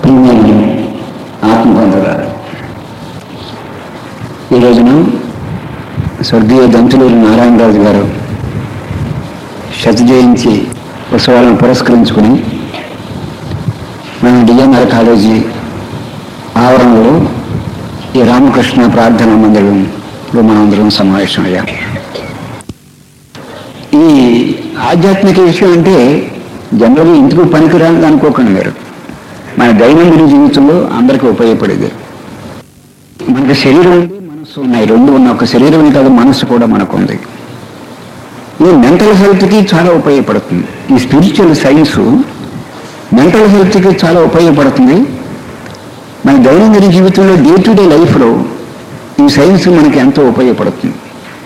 ప్రియమైన ఆత్మబంధురాలు ఈ రోజున స్వర్గీయ దంతులూరి నారాయణరాజు గారు శత జయంతి ఉత్సవాలను పురస్కరించుకుని మన డిఎన్ఆర్ కాలేజీ ఆవరణలో ఈ రామకృష్ణ ప్రార్థనా మందిరంలో మనందరం సమావేశమయ్యాం ఈ ఆధ్యాత్మిక విషయం అంటే జనరల్గా ఇంటికి పనికిరాని అనుకోకండి మీరు మన దైనందిన జీవితంలో అందరికీ ఉపయోగపడేది మనకి శరీరం ఉంది మనస్సు ఉన్నాయి రెండు ఉన్న ఒక శరీరం కాదు మనస్సు కూడా మనకు ఉంది ఈ మెంటల్ హెల్త్కి చాలా ఉపయోగపడుతుంది ఈ స్పిరిచువల్ సైన్స్ మెంటల్ హెల్త్కి చాలా ఉపయోగపడుతుంది మన దైనందిన జీవితంలో డే టు డే లైఫ్లో ఈ సైన్స్ మనకి ఎంతో ఉపయోగపడుతుంది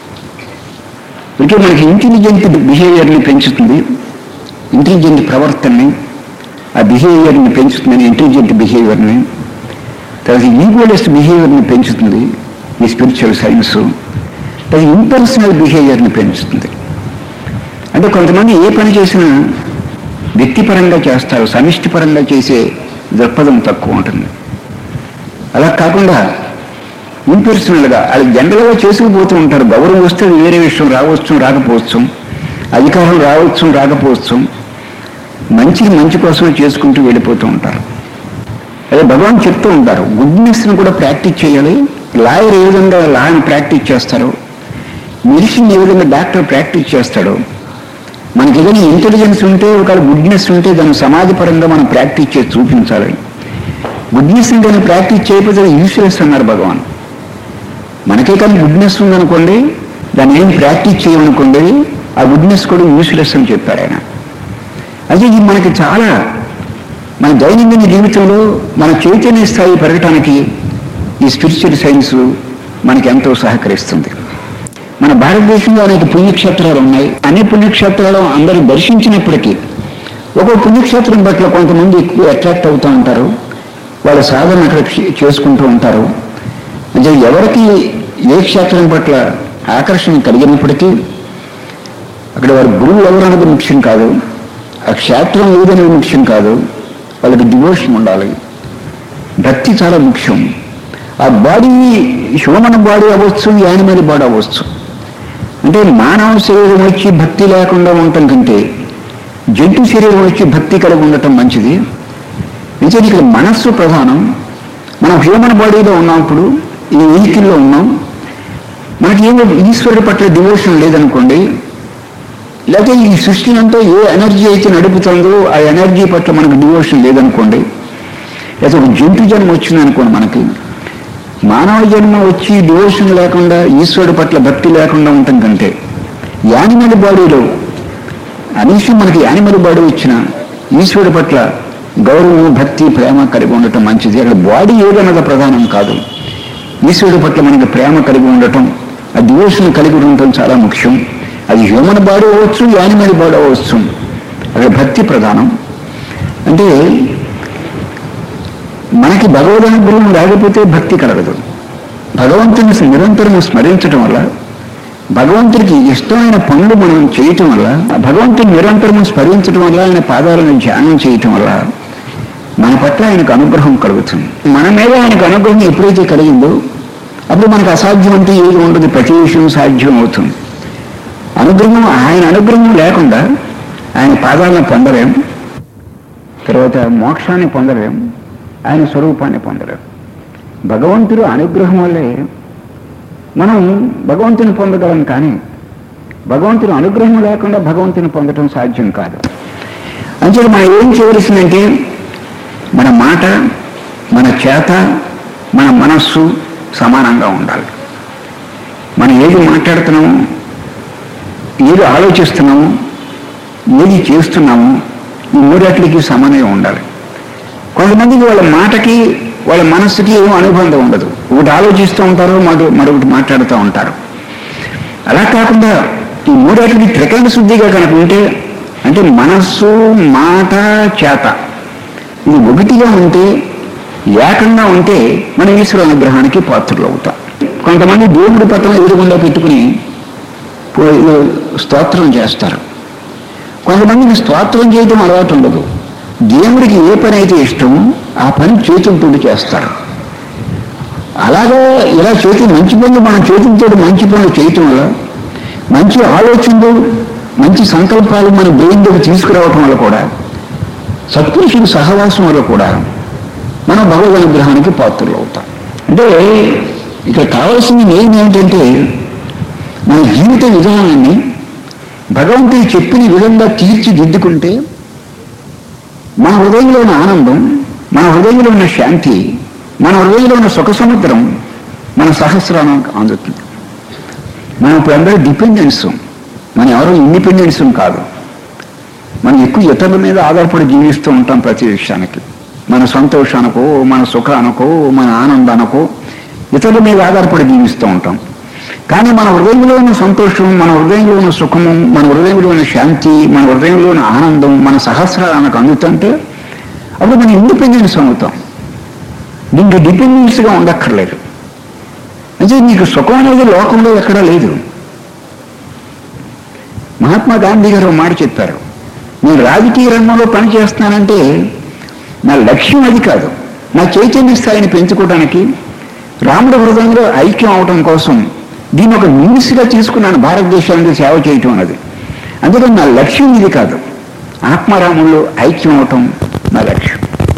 అంటే మనకి ఇంటెలిజెంట్ బిహేవియర్ని పెంచుతుంది ఇంటెలిజెంట్ ప్రవర్తనని ఆ బిహేవియర్ని పెంచుతుందని ఇంటెలిజెంట్ బిహేవియర్ని తర్వాత ఈగోలెస్ బిహేవియర్ని పెంచుతుంది ఈ స్పిరిచువల్ సైన్స్ తర్వాత ఇంపర్సనల్ బిహేవియర్ని పెంచుతుంది అంటే కొంతమంది ఏ పని చేసినా వ్యక్తిపరంగా చేస్తారు సమిష్టిపరంగా చేసే దృక్పథం తక్కువ ఉంటుంది అలా కాకుండా ఇంపర్సనల్గా అది జనరల్గా చేసుకుపోతూ ఉంటారు గౌరవం వస్తే అది వేరే విషయం రావచ్చు రాకపోవచ్చు అధికారం రావచ్చు రాకపోవచ్చు మంచిని మంచి కోసమే చేసుకుంటూ వెళ్ళిపోతూ ఉంటారు అదే భగవాన్ చెప్తూ ఉంటారు గుడ్నెస్ని కూడా ప్రాక్టీస్ చేయాలి లాయర్ ఏ విధంగా లాని ప్రాక్టీస్ చేస్తారు మెడిసిన్ ఏ విధంగా డాక్టర్ ప్రాక్టీస్ చేస్తాడు మనకి ఏదైనా ఇంటెలిజెన్స్ ఉంటే ఒకవేళ గుడ్నెస్ ఉంటే దాన్ని సమాజపరంగా మనం ప్రాక్టీస్ చేసి చూపించాలి గుడ్నెస్ కానీ ప్రాక్టీస్ చేయకపోతే యూస్లెస్ అన్నారు భగవాన్ మనకే కానీ గుడ్నెస్ ఉందనుకోండి దాన్ని ఏం ప్రాక్టీస్ చేయమనుకోండి ఆ గుడ్నెస్ కూడా యూస్లెస్ అని చెప్పారు ఆయన అయితే ఇది మనకి చాలా మన దైనందిన జీవితంలో మన చైతన్య స్థాయి పెరగటానికి ఈ స్పిరిచువల్ సైన్స్ మనకి ఎంతో సహకరిస్తుంది మన భారతదేశంలో అనేక పుణ్యక్షేత్రాలు ఉన్నాయి అన్ని పుణ్యక్షేత్రాలు అందరూ దర్శించినప్పటికీ ఒక్కో పుణ్యక్షేత్రం పట్ల కొంతమంది ఎక్కువ అట్రాక్ట్ అవుతూ ఉంటారు వాళ్ళ సాధన అక్కడ చే- చేసుకుంటూ ఉంటారు అంటే ఎవరికి ఏ క్షేత్రం పట్ల ఆకర్షణ కలిగినప్పటికీ అక్కడ వారి గురువు ఎవరు అన్నది ముఖ్యం కాదు ఆ క్షేత్రం ఏదనేది ముఖ్యం కాదు వాళ్ళకి డివోషన్ ఉండాలి భక్తి చాలా ముఖ్యం ఆ బాడీ హ్యూమన్ బాడీ అవ్వచ్చు యానిమల్ బాడీ అవ్వచ్చు అంటే మానవ శరీరం వచ్చి భక్తి లేకుండా ఉండటం కంటే జంతు శరీరం వచ్చి భక్తి కలిగి ఉండటం మంచిది నిజానికి ఇక్కడ మనస్సు ప్రధానం మనం హ్యూమన్ బాడీలో ఉన్నప్పుడు ఈ వెహికల్లో ఉన్నాం మనకి ఏమో ఈశ్వరుడి పట్ల డివోషన్ లేదనుకోండి లేకపోతే ఈ సృష్టిని అంతా ఏ ఎనర్జీ అయితే నడుపుతుందో ఆ ఎనర్జీ పట్ల మనకు డివోషన్ లేదనుకోండి లేకపోతే ఒక జంతు జన్మ వచ్చిందనుకోండి మనకి మానవ జన్మ వచ్చి డివోషన్ లేకుండా ఈశ్వరుడి పట్ల భక్తి లేకుండా ఉండటం కంటే యానిమల్ బాడీలో అనేసి మనకి యానిమల్ బాడీ ఇచ్చిన ఈశ్వరుడి పట్ల గౌరవం భక్తి ప్రేమ కలిగి ఉండటం మంచిది అక్కడ బాడీ ఏదన్నది ప్రధానం కాదు ఈశ్వరుడి పట్ల మనకి ప్రేమ కలిగి ఉండటం ఆ డివోషన్ కలిగి ఉండటం చాలా ముఖ్యం అది హ్యూమన్ బాడీ అవ్వచ్చు యానిమల్ బాడీ అవ్వచ్చు అక్కడ భక్తి ప్రధానం అంటే మనకి భగవద్ అనుగ్రహం లేకపోతే భక్తి కలగదు భగవంతుని నిరంతరం స్మరించడం వల్ల భగవంతుడికి ఇష్టమైన పనులు మనం చేయటం వల్ల ఆ భగవంతుని నిరంతరం స్మరించడం వల్ల ఆయన పాదాలను ధ్యానం చేయటం వల్ల మన పట్ల ఆయనకు అనుగ్రహం కలుగుతుంది మన మీద ఆయనకు అనుగ్రహం ఎప్పుడైతే కలిగిందో అప్పుడు మనకు అసాధ్యం అంటే ఏది ఉండదు ప్రతి విషయం సాధ్యం అవుతుంది అనుగ్రహం ఆయన అనుగ్రహం లేకుండా ఆయన పాదాలను పొందలేం తర్వాత మోక్షాన్ని పొందలేం ఆయన స్వరూపాన్ని పొందలేం భగవంతుడు అనుగ్రహం వల్లే మనం భగవంతుని పొందగలం కానీ భగవంతుని అనుగ్రహం లేకుండా భగవంతుని పొందడం సాధ్యం కాదు అంతే మనం ఏం చేయవలసిందంటే మన మాట మన చేత మన మనస్సు సమానంగా ఉండాలి మనం ఏది మాట్లాడుతున్నాము ఏది ఆలోచిస్తున్నాము ఏది చేస్తున్నాము ఈ మూడట్లకి సమానంగా ఉండాలి కొంతమందికి వాళ్ళ మాటకి వాళ్ళ మనస్సుకి ఏం అనుబంధం ఉండదు ఒకటి ఆలోచిస్తూ ఉంటారు మరో మరొకటి మాట్లాడుతూ ఉంటారు అలా కాకుండా ఈ మూడేటికి త్రికరణ శుద్ధిగా కనుక ఉంటే అంటే మనస్సు మాట చేత ఇది ఒకటిగా ఉంటే ఏకంగా ఉంటే మన ఈశ్వర అనుగ్రహానికి పాత్రలు అవుతాం కొంతమంది దేవుడి పట్టణం ఎదురుగుండా పెట్టుకుని పో- స్తోత్రం చేస్తారు కొంతమందికి స్తోత్రం చేయడం అలవాటు ఉండదు దేవుడికి ఏ పని అయితే ఇష్టమో ఆ పని చేతులతో చేస్తారు అలాగే ఇలా చేతి మంచి పనులు మన చేతులతో మంచి పనులు చేయటం వల్ల మంచి ఆలోచనలు మంచి సంకల్పాలు మన బ్రెయిన్లోకి తీసుకురావటం వల్ల కూడా సత్పురుషుల సహవాసం వల్ల కూడా మనం భగవద్ అనుగ్రహానికి పాత్రలు అవుతాం అంటే ఇక్కడ కావాల్సింది మెయిన్ ఏంటంటే మన జీవిత విధానాన్ని భగవంతుడు చెప్పిన విధంగా తీర్చిదిద్దుకుంటే మన హృదయంలో ఉన్న ఆనందం మన హృదయంలో ఉన్న శాంతి మన హృదయంలో ఉన్న సుఖ సముద్రం మన సహస్రానికి అందుతుంది మనం ఇప్పుడు అందరూ డిపెండెన్స్ మనం ఎవరో ఇండిపెండెన్స్ కాదు మనం ఎక్కువ ఇతరుల మీద ఆధారపడి జీవిస్తూ ఉంటాం ప్రతి విషయానికి మన సంతోషానికో మన సుఖానికో మన ఆనందానికో ఇతరుల మీద ఆధారపడి జీవిస్తూ ఉంటాం కానీ మన హృదయంలో ఉన్న సంతోషం మన హృదయంలో ఉన్న సుఖము మన హృదయంలో ఉన్న శాంతి మన హృదయంలో ఉన్న ఆనందం మన సహస్రానికి అందుతుంటే అప్పుడు మనం ఇండిపెండెన్స్ అవుతాం దీనికి డిపెండెన్స్గా ఉండక్కర్లేదు అంటే నీకు సుఖం అనేది లోకంలో ఎక్కడా లేదు మహాత్మా గాంధీ గారు ఒక మాట చెప్పారు నేను రాజకీయ రంగంలో పనిచేస్తున్నానంటే నా లక్ష్యం అది కాదు నా చైతన్య స్థాయిని పెంచుకోవడానికి రాముడి హృదయంలో ఐక్యం అవటం కోసం దీన్ని ఒక మీన్స్గా తీసుకున్నాను భారతదేశానికి సేవ చేయటం అన్నది అందుకని నా లక్ష్యం ఇది కాదు ఆత్మారాముల్లో ఐక్యం అవటం నా లక్ష్యం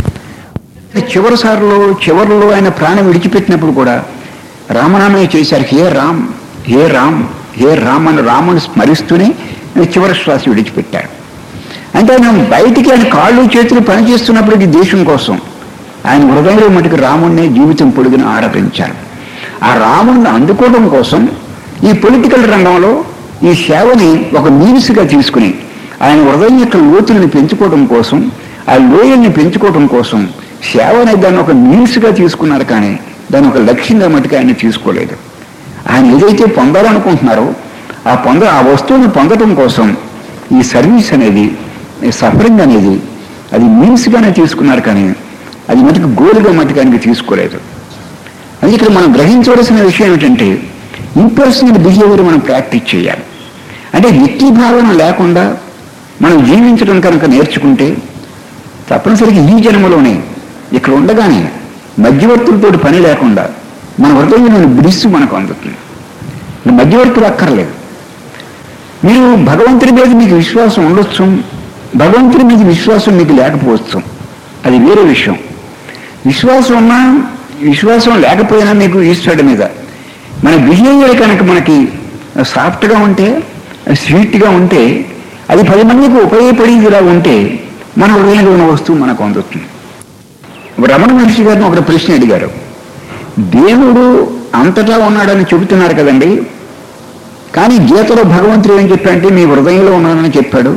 చివరిసారిలో చివరిలో ఆయన ప్రాణం విడిచిపెట్టినప్పుడు కూడా రామనామే చేశారు హే రామ్ హే రామ్ హే రామ్ అని రాముని స్మరిస్తూనే ఆయన చివరి శ్వాస విడిచిపెట్టాడు అంటే ఆయన బయటికి ఆయన కాళ్ళు చేతులు పనిచేస్తున్నప్పటికీ దేశం కోసం ఆయన హృదయంలో మటుకు రాముడినే జీవితం పొడిగిన ఆరాధించారు ఆ రాముడిని అందుకోవడం కోసం ఈ పొలిటికల్ రంగంలో ఈ సేవని ఒక మీన్స్గా తీసుకుని ఆయన హృదయం యొక్క లోతులను పెంచుకోవడం కోసం ఆ లోయల్ని పెంచుకోవడం కోసం సేవ అనే దాన్ని ఒక మీన్స్గా తీసుకున్నారు కానీ దాన్ని ఒక లక్ష్యంగా మటుకు ఆయన తీసుకోలేదు ఆయన ఏదైతే పొందాలనుకుంటున్నారో ఆ పొంద ఆ వస్తువుని పొందడం కోసం ఈ సర్వీస్ అనేది ఈ సఫరింగ్ అనేది అది మీన్స్గానే తీసుకున్నారు కానీ అది మటుకు గోల్గా మటుకు ఆయనకి తీసుకోలేదు అది ఇక్కడ మనం గ్రహించవలసిన విషయం ఏమిటంటే ఇంపర్సనల్ బిహేవియర్ మనం ప్రాక్టీస్ చేయాలి అంటే వ్యక్తి భావన లేకుండా మనం జీవించడం కనుక నేర్చుకుంటే తప్పనిసరిగా ఈ జన్మలోనే ఇక్కడ ఉండగానే మధ్యవర్తులతో పని లేకుండా మన హృదయంలోని బ్రిస్సు మనకు అందుతుంది ఈ మధ్యవర్తులు అక్కర్లేదు మీరు భగవంతుడి మీద మీకు విశ్వాసం ఉండొచ్చు భగవంతుడి మీద విశ్వాసం మీకు లేకపోవచ్చు అది వేరే విషయం విశ్వాసం ఉన్నా విశ్వాసం లేకపోయినా మీకు ఈశ్వరుడి మీద మన బిహేవియర్ కనుక మనకి సాఫ్ట్గా ఉంటే స్వీట్గా ఉంటే అది పది మందికి ఉపయోగపడేదిలా ఉంటే మన హృదయంలో ఉన్న వస్తువు మనకు అందుతుంది రమణ మహర్షి గారిని ఒక ప్రశ్న అడిగారు దేవుడు అంతటా ఉన్నాడని చెబుతున్నారు కదండి కానీ గీతలో భగవంతుడు ఏం చెప్పాడంటే మీ హృదయంలో ఉన్నానని చెప్పాడు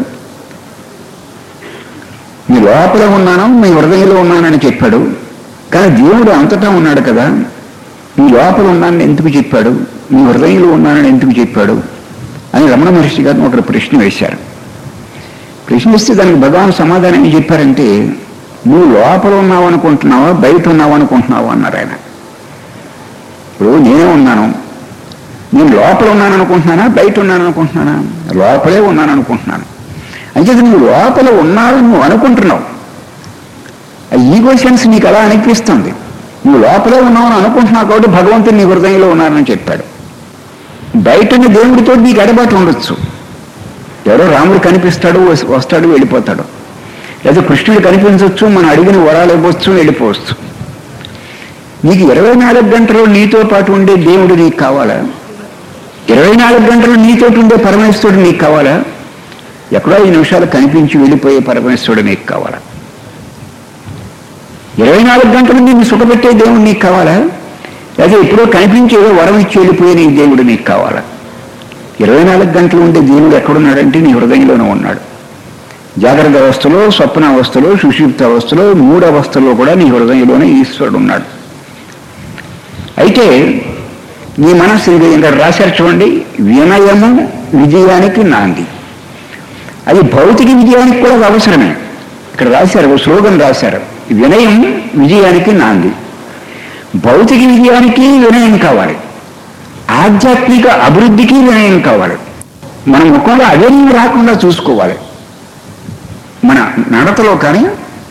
మీ లోపల ఉన్నాను మీ హృదయంలో ఉన్నానని చెప్పాడు కానీ దేవుడు అంతటా ఉన్నాడు కదా మీ లోపల ఉన్నానని ఎందుకు చెప్పాడు మీ హృదయంలో ఉన్నానని ఎందుకు చెప్పాడు అని రమణ మహర్షి గారిని ఒకరు ప్రశ్న వేశారు ప్రశ్నిస్తే దానికి భగవాన్ సమాధానం ఏం చెప్పారంటే నువ్వు లోపల ఉన్నావు అనుకుంటున్నావా బయట ఉన్నావు అనుకుంటున్నావా అన్నారు ఆయన ఇప్పుడు నేనే ఉన్నాను నేను లోపల ఉన్నాను అనుకుంటున్నానా బయట ఉన్నాను అనుకుంటున్నానా లోపలే ఉన్నాను అనుకుంటున్నాను అంటే నువ్వు లోపల ఉన్నావు నువ్వు అనుకుంటున్నావు ఆ ఈగో సెన్స్ నీకు అలా అనిపిస్తుంది నువ్వు లోపలే ఉన్నావు అని అనుకుంటున్నావు కాబట్టి భగవంతుడు నీ హృదయంలో ఉన్నారని చెప్పాడు బయట ఉన్న దేవుడితో నీకు ఎడబాటు ఉండొచ్చు ఎవరో రాముడు కనిపిస్తాడు వస్- వస్తాడు వెళ్ళిపోతాడు లేదా కృష్ణుడు కనిపించవచ్చు మనం అడిగిన వరాలు ఇవ్వచ్చు వెళ్ళిపోవచ్చు నీకు ఇరవై నాలుగు గంటలు నీతో పాటు ఉండే దేవుడు నీకు కావాలా ఇరవై నాలుగు గంటలు నీతో ఉండే పరమేశ్వరుడు నీకు కావాలా ఎక్కడో ఐదు నిమిషాలు కనిపించి వెళ్ళిపోయే పరమేశ్వరుడు నీకు కావాలా ఇరవై నాలుగు గంటలు నిన్ను సుఖపెట్టే దేవుడు నీకు కావాలా లేదా ఎప్పుడో కనిపించి ఏదో వరం ఇచ్చి వెళ్ళిపోయే నీ దేవుడు నీకు కావాలా ఇరవై నాలుగు గంటలు ఉండే దేవుడు ఎక్కడున్నాడంటే నీ హృదయంలోనే ఉన్నాడు జాగ్రత్త అవస్థలో స్వప్న అవస్థలో సుషిప్త అవస్థలో మూడు అవస్థల్లో కూడా నీ హృదయంలోనే ఈశ్వరుడు ఉన్నాడు అయితే నీ మనస్సు ఇది ఇంకా రాశారు చూడండి వినయము విజయానికి నాంది అది భౌతిక విజయానికి కూడా అది అవసరమే ఇక్కడ రాశారు ఒక స్లోగన్ రాశారు వినయం విజయానికి నాంది భౌతిక విజయానికి వినయం కావాలి ఆధ్యాత్మిక అభివృద్ధికి వినయం కావాలి మన ముఖంలో అవేమీ రాకుండా చూసుకోవాలి మన నడతలో కానీ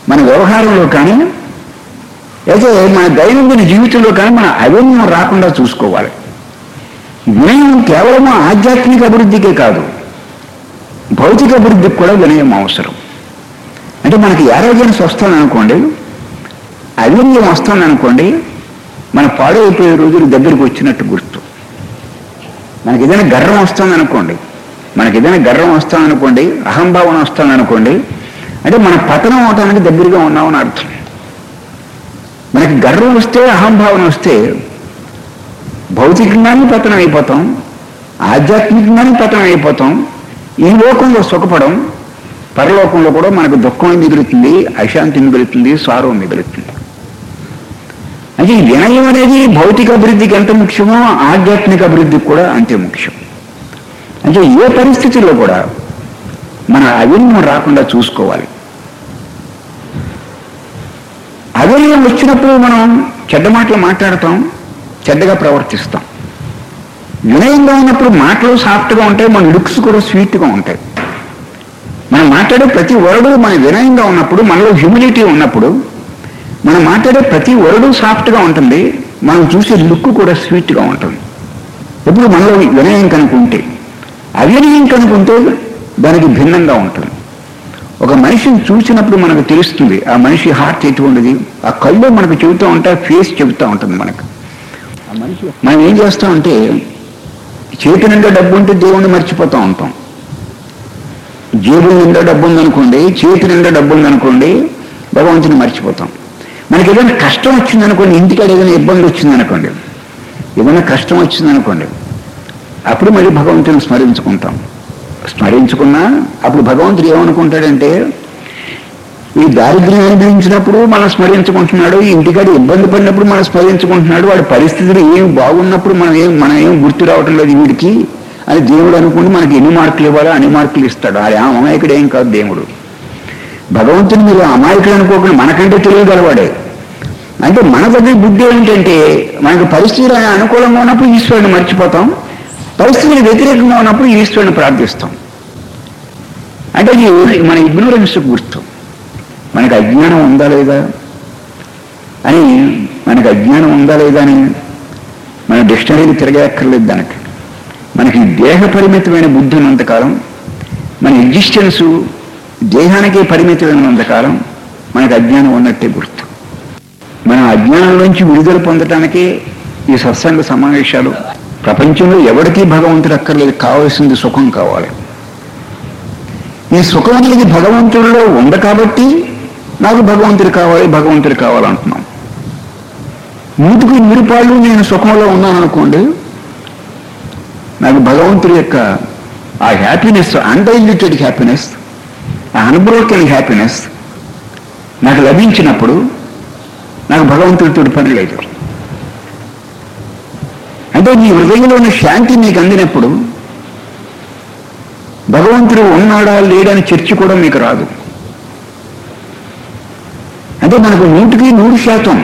మన వ్యవహారంలో కానీ అయితే మన దైనందిన జీవితంలో కానీ మన అవినయం రాకుండా చూసుకోవాలి వినయం కేవలం ఆధ్యాత్మిక అభివృద్ధికే కాదు భౌతిక అభివృద్ధికి కూడా వినయం అవసరం అంటే మనకి ఆరోగ్యానికి వస్తుంది అనుకోండి అవినయం వస్తుంది అనుకోండి మన పాడైపోయే రోజులు దగ్గరికి వచ్చినట్టు గుర్తు మనకి ఏదైనా గర్వం వస్తుంది అనుకోండి మనకి ఏదైనా గర్వం వస్తుంది అనుకోండి అహంభావన వస్తుంది అనుకోండి అంటే మన పతనం అవటానికి దగ్గరగా ఉన్నామని అర్థం మనకి గర్వం వస్తే అహంభావన వస్తే భౌతికంగానే పతనం అయిపోతాం ఆధ్యాత్మికంగానే పతనం అయిపోతాం ఈ లోకంలో సుఖపడం పరలోకంలో కూడా మనకు దుఃఖం మిగులుతుంది అశాంతి మిగులుతుంది సారం మిగులుతుంది అంటే ఈ వినయం అనేది భౌతిక అభివృద్ధికి ఎంత ముఖ్యమో ఆధ్యాత్మిక అభివృద్ధికి కూడా అంతే ముఖ్యం అంటే ఏ పరిస్థితుల్లో కూడా మన అవినయం రాకుండా చూసుకోవాలి అవినయం వచ్చినప్పుడు మనం చెడ్డ మాటలు మాట్లాడతాం చెడ్డగా ప్రవర్తిస్తాం వినయంగా ఉన్నప్పుడు మాటలు సాఫ్ట్గా ఉంటాయి మన లుక్స్ కూడా స్వీట్గా ఉంటాయి మనం మాట్లాడే ప్రతి వరడు మన వినయంగా ఉన్నప్పుడు మనలో హ్యూమిలిటీ ఉన్నప్పుడు మనం మాట్లాడే ప్రతి వరడు సాఫ్ట్గా ఉంటుంది మనం చూసే లుక్ కూడా స్వీట్గా ఉంటుంది ఎప్పుడు మనలో వినయం కనుకుంటే అవినయం కనుకుంటే దానికి భిన్నంగా ఉంటుంది ఒక మనిషిని చూసినప్పుడు మనకు తెలుస్తుంది ఆ మనిషి హార్ట్ ఎటువంటిది ఆ కళ్ళు మనకు చెబుతూ ఉంటే ఫేస్ చెబుతూ ఉంటుంది మనకు ఆ మనిషి మనం ఏం చేస్తామంటే చేతి నిండా డబ్బు ఉంటే దేవుణ్ణి మర్చిపోతూ ఉంటాం జేబుల నిండా డబ్బు ఉందనుకోండి చేతి నిండా డబ్బు ఉందనుకోండి భగవంతుని మర్చిపోతాం మనకి ఏదైనా కష్టం వచ్చిందనుకోండి ఇంటికాడ ఏదైనా ఇబ్బంది వచ్చిందనుకోండి ఏదైనా కష్టం వచ్చిందనుకోండి అప్పుడు మళ్ళీ భగవంతుని స్మరించుకుంటాం స్మరించుకున్నా అప్పుడు భగవంతుడు ఏమనుకుంటాడంటే ఈ దారిద్ర్యం అనుభవించినప్పుడు మనం స్మరించుకుంటున్నాడు ఈ ఇంటికాడ ఇబ్బంది పడినప్పుడు మనం స్మరించుకుంటున్నాడు వాడి పరిస్థితులు ఏం బాగున్నప్పుడు మనం ఏం మనం ఏం గుర్తు రావటం లేదు వీడికి అని దేవుడు అనుకుంటే మనకి ఎన్ని మార్కులు ఇవ్వాలో అన్ని మార్కులు ఇస్తాడు అది ఆ అమాయకుడు ఏం కాదు దేవుడు భగవంతుని మీరు అమాయకుడు అనుకోకుండా మనకంటే తెలియగలవాడే అంటే మన దగ్గర బుద్ధి ఏంటంటే మనకు పరిస్థితులు అనుకూలంగా ఉన్నప్పుడు ఈశ్వరుని మర్చిపోతాం పరిస్థితులు వ్యతిరేకంగా ఉన్నప్పుడు ఈశ్వరుని ప్రార్థిస్తాం అంటే ఇది మన ఇగ్నోరెన్స్ గుర్తు మనకు అజ్ఞానం ఉందా లేదా అని మనకు అజ్ఞానం ఉందా లేదా అని మన డిక్షనరీని తిరగక్కర్లేదు దానికి మనకి దేహ పరిమితమైన బుద్ధి ఉన్నంతకాలం మన ఎగ్జిస్టెన్సు దేహానికి పరిమితమైనంతకాలం మనకు అజ్ఞానం ఉన్నట్టే గుర్తు మన అజ్ఞానం నుంచి విడుదల పొందటానికి ఈ సత్సంగ సమావేశాలు ప్రపంచంలో ఎవరికీ భగవంతుడు అక్కర్లేదు కావాల్సింది సుఖం కావాలి ఈ సుఖం అనేది భగవంతుడిలో ఉంది కాబట్టి నాకు భగవంతుడు కావాలి భగవంతుడు కావాలంటున్నాం నూటికి నూరు పాళ్ళు నేను సుఖంలో ఉన్నాను అనుకోండి నాకు భగవంతుడి యొక్క ఆ హ్యాపీనెస్ అన్డైల్యూటెడ్ హ్యాపీనెస్ ఆ అన్బ్రోకెన్ హ్యాపీనెస్ నాకు లభించినప్పుడు నాకు భగవంతుడితో పని లేదు అంటే నీ హృదయంలోని శాంతి నీకు అందినప్పుడు భగవంతుడు ఉన్నాడా లేడని చర్చ కూడా మీకు రాదు అంటే మనకు నూటికి నూరు శాతం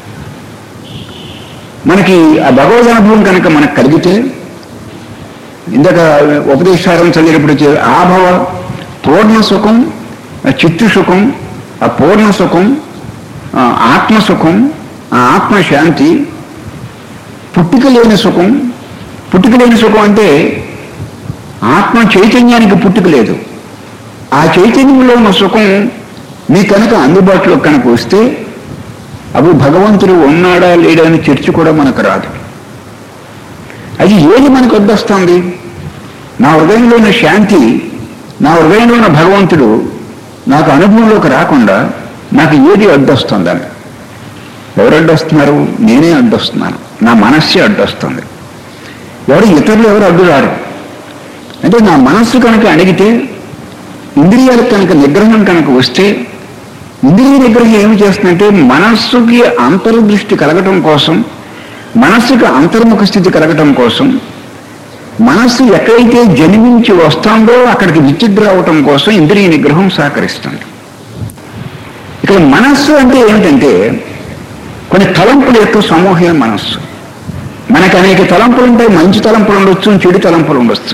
మనకి ఆ భగవద్ అనుభవం కనుక మనకు కలిగితే ఇందాక ఉపదేశారం చదివేటప్పుడు చే- ఆభవ పూర్ణ సుఖం ఆ చిత్తు సుఖం ఆ పూర్ణ సుఖం ఆ ఆత్మ సుఖం ఆ ఆత్మ శాంతి పుట్టుక లేని సుఖం పుట్టుక లేని సుఖం అంటే ఆత్మ చైతన్యానికి పుట్టుక లేదు ఆ చైతన్యంలో ఉన్న సుఖం మీ కనుక అందుబాటులో కనుక వస్తే అప్పుడు భగవంతుడు ఉన్నాడా లేడా అని చర్చ కూడా మనకు రాదు అది ఏది మనకు వద్దొస్తుంది నా హృదయంలో ఉన్న శాంతి నా హృదయంలో ఉన్న భగవంతుడు నాకు అనుభవంలోకి రాకుండా నాకు ఏది అడ్డొస్తుందని ఎవరు అడ్డొస్తున్నారు నేనే అడ్డొస్తున్నాను నా మనస్సే అడ్డొస్తుంది ఎవరు ఇతరులు ఎవరు అడ్డు రారు అంటే నా మనస్సు కనుక అడిగితే ఇంద్రియాలకు కనుక నిగ్రహం కనుక వస్తే ఇంద్రియ నిగ్రహం ఏమి చేస్తుందంటే మనస్సుకి అంతర్దృష్టి కలగటం కోసం మనస్సుకి అంతర్ముఖ స్థితి కలగటం కోసం మనస్సు ఎక్కడైతే జన్మించి వస్తుందో అక్కడికి విచిద్ర అవటం కోసం ఇంద్రియ నిగ్రహం సహకరిస్తుంది ఇక్కడ మనస్సు అంటే ఏమిటంటే కొన్ని తలంపుల యొక్క సమూహమే మనస్సు మనకు అనేక తలంపులు ఉంటాయి మంచి తలంపులు ఉండొచ్చు చెడు తలంపులు ఉండొచ్చు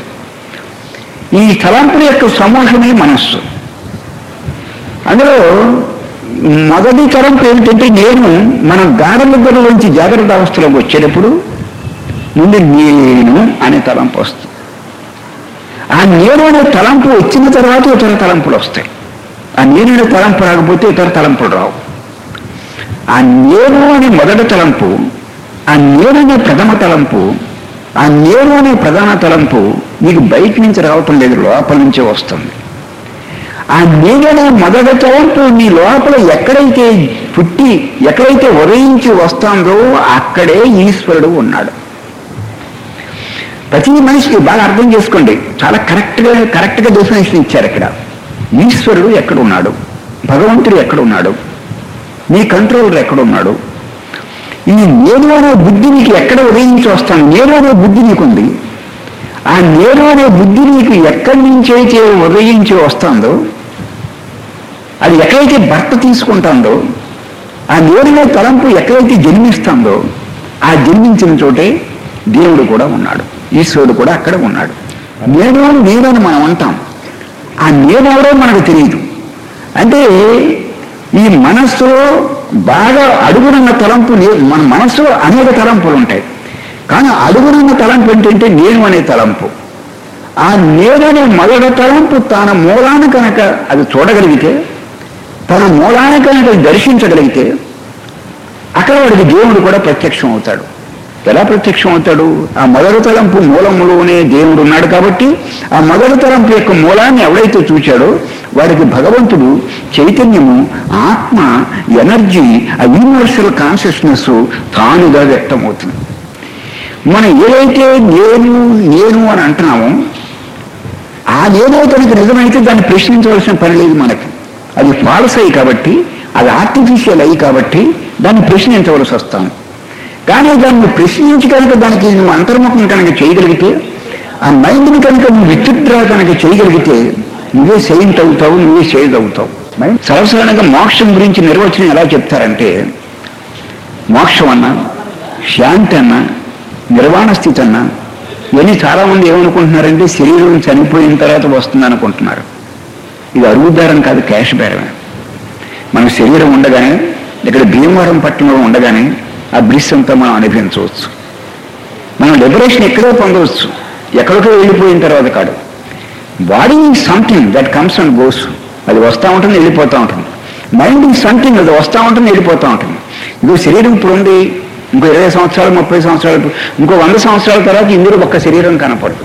ఈ తలంపుల యొక్క సమూహమే మనస్సు అందులో మొదటి తరంపు ఏమిటంటే నేను మన గాఢ నిద్ర నుంచి జాగ్రత్త అవస్థలోకి వచ్చేటప్పుడు ముందు నేను అనే తలంపు వస్తుంది ఆ నేను అనే తలంపు వచ్చిన తర్వాత ఇతర తలంపులు వస్తాయి ఆ నేను అనే తలంపు రాకపోతే ఇతర తలంపులు రావు ఆ నేను అనే మొదటి తలంపు ఆ నేను అనే ప్రథమ తలంపు ఆ నేను అనే ప్రధాన తలంపు నీకు బయట నుంచి రావటం లేదు లోపల నుంచే వస్తుంది ఆ నేననే మొదటి తలంపు నీ లోపల ఎక్కడైతే పుట్టి ఎక్కడైతే ఉదయించి వస్తుందో అక్కడే ఈశ్వరుడు ఉన్నాడు ప్రతి మనిషికి బాగా అర్థం చేసుకోండి చాలా కరెక్ట్గా కరెక్ట్గా డెఫినేషన్ ఇచ్చారు ఇక్కడ ఈశ్వరుడు ఎక్కడ ఉన్నాడు భగవంతుడు ఎక్కడ ఉన్నాడు నీ కంట్రోలర్ ఎక్కడ ఉన్నాడు ఈ నేను అనే బుద్ధి నీకు ఎక్కడ ఉదయించి వస్తాను నేను అనే బుద్ధి నీకుంది ఆ నేను అనే బుద్ధి నీకు ఎక్కడి నుంచి అయితే ఉదయించి వస్తుందో అది ఎక్కడైతే భర్త తీసుకుంటుందో ఆ నేరుగా తలంపు ఎక్కడైతే జన్మిస్తుందో ఆ జన్మించిన చోటే దేవుడు కూడా ఉన్నాడు ఈశ్వరుడు కూడా అక్కడ ఉన్నాడు నేను నేను అని మనం అంటాం ఆ నేనెవరో మనకు తెలియదు అంటే ఈ మనస్సులో బాగా అడుగునున్న తలంపు లే- మన మనస్సులో అనేక తలంపులు ఉంటాయి కానీ అడుగునున్న తలంపు ఏంటంటే నేను అనే తలంపు ఆ నేననే మొదటి తలంపు తన మూలాన కనుక అది చూడగలిగితే తన మూలాన కనుక దర్శించగలిగితే అక్కడ వాడికి దేవుడు కూడా ప్రత్యక్షం అవుతాడు ఎలా ప్రత్యక్షం అవుతాడు ఆ మొదటి తలంపు మూలములోనే దేవుడు ఉన్నాడు కాబట్టి ఆ మొదటి తలంపు యొక్క మూలాన్ని ఎవడైతే చూచాడో వాడికి భగవంతుడు చైతన్యము ఆత్మ ఎనర్జీ ఆ యూనివర్సల్ కాన్షియస్నెస్ తానుగా వ్యక్తమవుతుంది మనం ఏదైతే నేను నేను అని అంటున్నామో ఆ నేనో తనకి నిజమైతే దాన్ని ప్రశ్నించవలసిన పని లేదు మనకి అది ఫాల్స్ అయ్యి కాబట్టి అది ఆర్టిఫిషియల్ అయ్యి కాబట్టి దాన్ని ప్రశ్నించవలసి వస్తాను కానీ దాన్ని ప్రశ్నించి కనుక దానికి నువ్వు అంతర్ముఖం కనుక చేయగలిగితే ఆ మైండ్ని కనుక నువ్వు విత్డ్రా కనుక చేయగలిగితే నువ్వే సెయింట్ అవుతావు నువ్వే సేజ్ అవుతావు మైండ్ సర్వసాధారణంగా మోక్షం గురించి నిర్వచనం ఎలా చెప్తారంటే మోక్షం అన్నా శాంతి అన్నా నిర్వాణ స్థితి అన్నా ఇవన్నీ చాలామంది ఏమనుకుంటున్నారంటే శరీరం చనిపోయిన తర్వాత వస్తుంది అనుకుంటున్నారు ఇది అరుగుదారం కాదు క్యాష్ బేరమే మన శరీరం ఉండగానే ఇక్కడ భీమవరం పట్టణంలో ఉండగానే ఆ బ్రిస్ అంతా మనం అనుభవించవచ్చు మనం లిబరేషన్ ఎక్కడో పొందవచ్చు ఎక్కడికో వెళ్ళిపోయిన తర్వాత కాదు body is something that comes and goes అది వస్తూ ఉంటుంది వెళ్ళిపోతూ ఉంటుంది మైండ్ ఈజ్ సంథింగ్ అది వస్తూ ఉంటుంది వెళ్ళిపోతూ ఉంటుంది ఇదో శరీరం ఇప్పుడు ఉంది ఇంకో ఇరవై సంవత్సరాలు ముప్పై సంవత్సరాలు ఇంకో వంద సంవత్సరాల తర్వాత ఇందులో ఒక్క శరీరం కనపడదు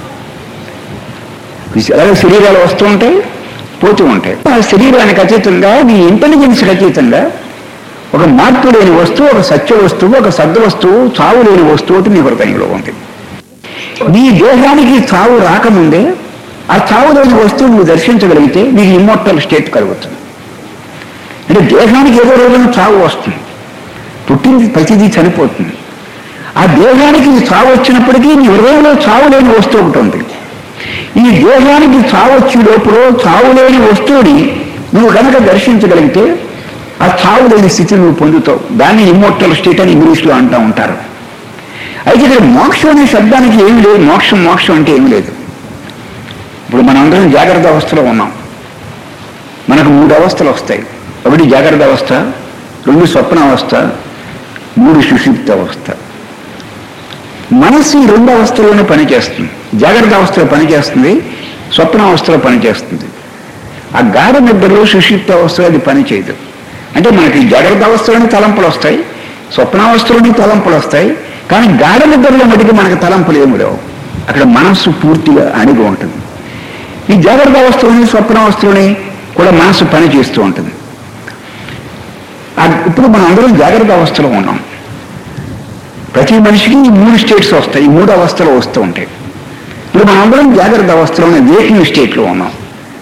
అలాగే శరీరాలు వస్తూ ఉంటాయి పోతూ ఉంటాయి ఆ శరీరానికి అతీతంగా నీ ఇంటెలిజెన్స్కి అతీతంగా ఒక మార్పు లేని వస్తువు ఒక సత్య వస్తువు ఒక సద్ద వస్తువు చావు లేని వస్తువు ఒకటి నీ హృదయంలో ఉంది నీ దేహానికి చావు రాకముందే ఆ చావు లేని వస్తువు నువ్వు దర్శించగలిగితే నీకు ఇమ్మోర్టల్ స్టేట్ కలుగుతుంది అంటే దేహానికి ఏదో రోజున చావు వస్తుంది పుట్టింది ప్రతిదీ చనిపోతుంది ఆ దేహానికి చావు వచ్చినప్పటికీ నీ హృదయంలో చావు లేని వస్తువు ఒకటి ఉంది ఈ దేహానికి చావు వచ్చే లోపల చావు లేని వస్తువుని నువ్వు కనుక దర్శించగలిగితే ఆ చావు లేని స్థితిని నువ్వు పొందుతావు దాన్ని ఇమ్మోర్టల్ స్టేట్ అని ఇంగ్లీష్లో అంటూ ఉంటారు అయితే ఇక్కడ మోక్షం అనే శబ్దానికి ఏమి లేదు మోక్షం మోక్షం అంటే ఏమి లేదు ఇప్పుడు మనందరం జాగ్రత్త అవస్థలో ఉన్నాం మనకు మూడు అవస్థలు వస్తాయి ఒకటి జాగ్రత్త అవస్థ రెండు స్వప్న అవస్థ మూడు సుషిప్త అవస్థ మనస్సు ఈ రెండు అవస్థలోనే పనిచేస్తుంది జాగ్రత్త అవస్థలో పనిచేస్తుంది స్వప్న అవస్థలో పనిచేస్తుంది ఆ గాఢ నిద్రలో సుషిప్త అవస్థలో అది పనిచేయదు అంటే మనకి జాగ్రత్త అవస్థలోని తలంపులు వస్తాయి స్వప్నావస్థలోని తలంపులు వస్తాయి కానీ గాఢ నిద్రలో మటుకు మనకు తలంపులు ఏమి లేవు అక్కడ మనస్సు పూర్తిగా అణిగి ఉంటుంది ఈ జాగ్రత్త అవస్థలోని స్వప్నావస్థలోని కూడా మనస్సు పని చేస్తూ ఉంటుంది ఆ- ఇప్పుడు మనం అందరం జాగ్రత్త అవస్థలో ఉన్నాం ప్రతి మనిషికి ఈ మూడు స్టేట్స్ వస్తాయి ఈ మూడు అవస్థలు వస్తూ ఉంటాయి ఇప్పుడు మనం అందరం జాగ్రత్త అవస్థలో వేకింగ్ స్టేట్లో ఉన్నాం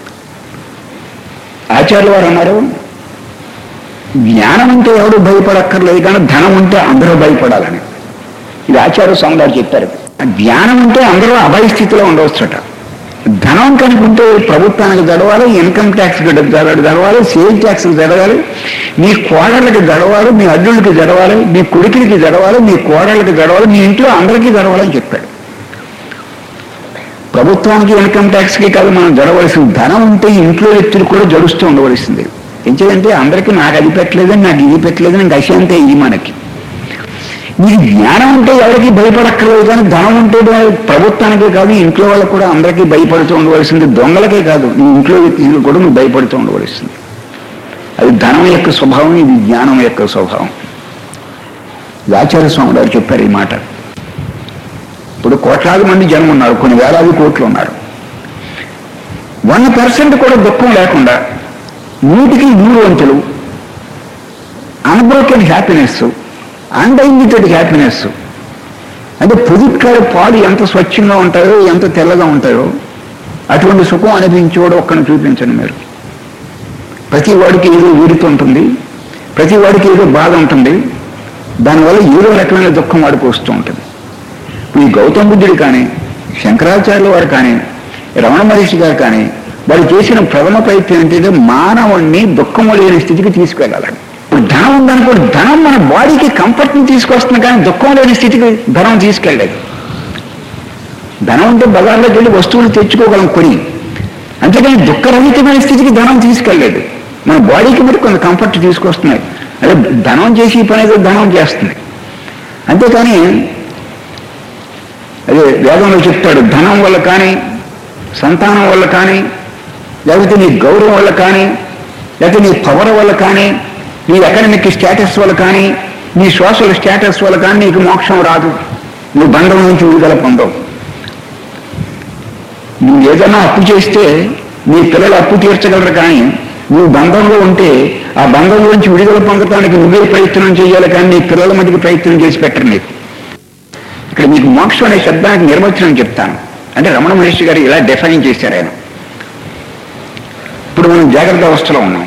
ఆచార్యుల వారు అన్నారు జ్ఞానం అంటే ఎవడు భయపడక్కర్లేదు కానీ ధనం ఉంటే అందరూ భయపడాలని ఇది ఆచార్య స్వామి గారు చెప్పారు ఆ జ్ఞానం ఉంటే అందరూ అభయ స్థితిలో ఉండవచ్చట ధనం కనుకుంటే ప్రభుత్వానికి జడవాలి ఇన్కమ్ ట్యాక్స్ జడవాలి సేల్ ట్యాక్స్ జడవాలి మీ కోడళ్ళకి జడవాలి మీ అల్లుళ్ళకి జడవాలి మీ కొడుకులకి జడవాలి మీ కోడళ్ళకి జడవాలి మీ ఇంట్లో అందరికీ జడవాలని చెప్పాడు ప్రభుత్వానికి ఇన్కమ్ ట్యాక్స్కి కాదు మనం జడవలసింది ధనం ఉంటే ఇంట్లో వ్యక్తులు కూడా జడుస్తూ ఉండవలసింది ఎందుకంటే అందరికీ నాకు అది పెట్టలేదని నాకు ఇది పెట్టలేదని ఇంకా అశాంతే ఇది మనకి నీకు జ్ఞానం ఉంటే ఎవరికి భయపడక్కర్లేదు కానీ ధనం ఉంటే ప్రభుత్వానికే కాదు ఇంట్లో వాళ్ళకి కూడా అందరికీ భయపడుతూ ఉండవలసింది దొంగలకే కాదు నీ ఇంట్లో వ్యక్తులు కూడా నువ్వు భయపడుతూ ఉండవలసింది అది ధనం యొక్క స్వభావం ఇది జ్ఞానం యొక్క స్వభావం ఇది ఆచార్య స్వామి గారు చెప్పారు ఈ మాట ఇప్పుడు కోట్లాది మంది జనం ఉన్నారు కొన్ని వేలాది కోట్లు ఉన్నారు వన్ పర్సెంట్ కూడా దుఃఖం లేకుండా నూటికి నూరు వంతులు అన్బ్రోకెన్ హ్యాపీనెస్ అన్డైమిటెడ్ హ్యాపీనెస్ అంటే పుదుక్కాడ పాలు ఎంత స్వచ్ఛంగా ఉంటాయో ఎంత తెల్లగా ఉంటాయో అటువంటి సుఖం అనిపించేవాడు ఒక్కని చూపించండి మీరు ప్రతి వాడికి ఏదో ఊరుతుంటుంది ప్రతి వాడికి ఏదో బాధ ఉంటుంది దానివల్ల ఏదో రకమైన దుఃఖం వాడికి వస్తూ ఉంటుంది ఈ గౌతమ బుద్ధుడు కానీ శంకరాచార్యుల వారు కానీ రమణ మహర్షి గారు కానీ వారు చేసిన ప్రథమ ప్రయత్నం ఏంటంటే మానవుణ్ణి దుఃఖము లేని స్థితికి తీసుకెళ్ళాలి ఇప్పుడు ధనం ఉందనుకోండి ధనం మన బాడీకి కంఫర్ట్ని తీసుకొస్తుంది కానీ దుఃఖం లేని స్థితికి ధనం తీసుకెళ్ళలేదు ధనం ఉంటే బజార్లోకి వెళ్ళి వస్తువులు తెచ్చుకోగలం కొని అంతేకాని దుఃఖరహితమైన స్థితికి ధనం తీసుకెళ్ళలేదు మన బాడీకి మరి కొంత కంఫర్ట్ తీసుకొస్తున్నాయి అదే ధనం చేసి ఈ పని ఏదో ధనం చేస్తుంది అంతేకాని అదే వేదంలో చెప్తాడు ధనం వల్ల కానీ సంతానం వల్ల కానీ లేకపోతే నీ గౌరవం వల్ల కానీ లేకపోతే నీ పవర్ వల్ల కానీ నీ ఎకనమిక్ స్టేటస్ వల్ల కానీ నీ సోషల్ స్టేటస్ వల్ల కానీ నీకు మోక్షం రాదు నువ్వు బంధం నుంచి విడుదల పొందవు నువ్వు ఏదైనా అప్పు చేస్తే నీ పిల్లలు అప్పు తీర్చగలరు కానీ నువ్వు బంధంలో ఉంటే ఆ బంధం నుంచి విడుదల పొందడానికి నువ్వే ప్రయత్నం చేయాలి కానీ నీ పిల్లల మటుకు ప్రయత్నం చేసి పెట్టరు నీకు ఇక్కడ మీకు మోక్షం అనే శబ్దానికి నిర్వచనం చెప్తాను అంటే రమణ మహర్షి గారు ఇలా డిఫైన్ చేశారు ఆయన ఇప్పుడు మనం జాగ్రత్త అవస్థలో ఉన్నాం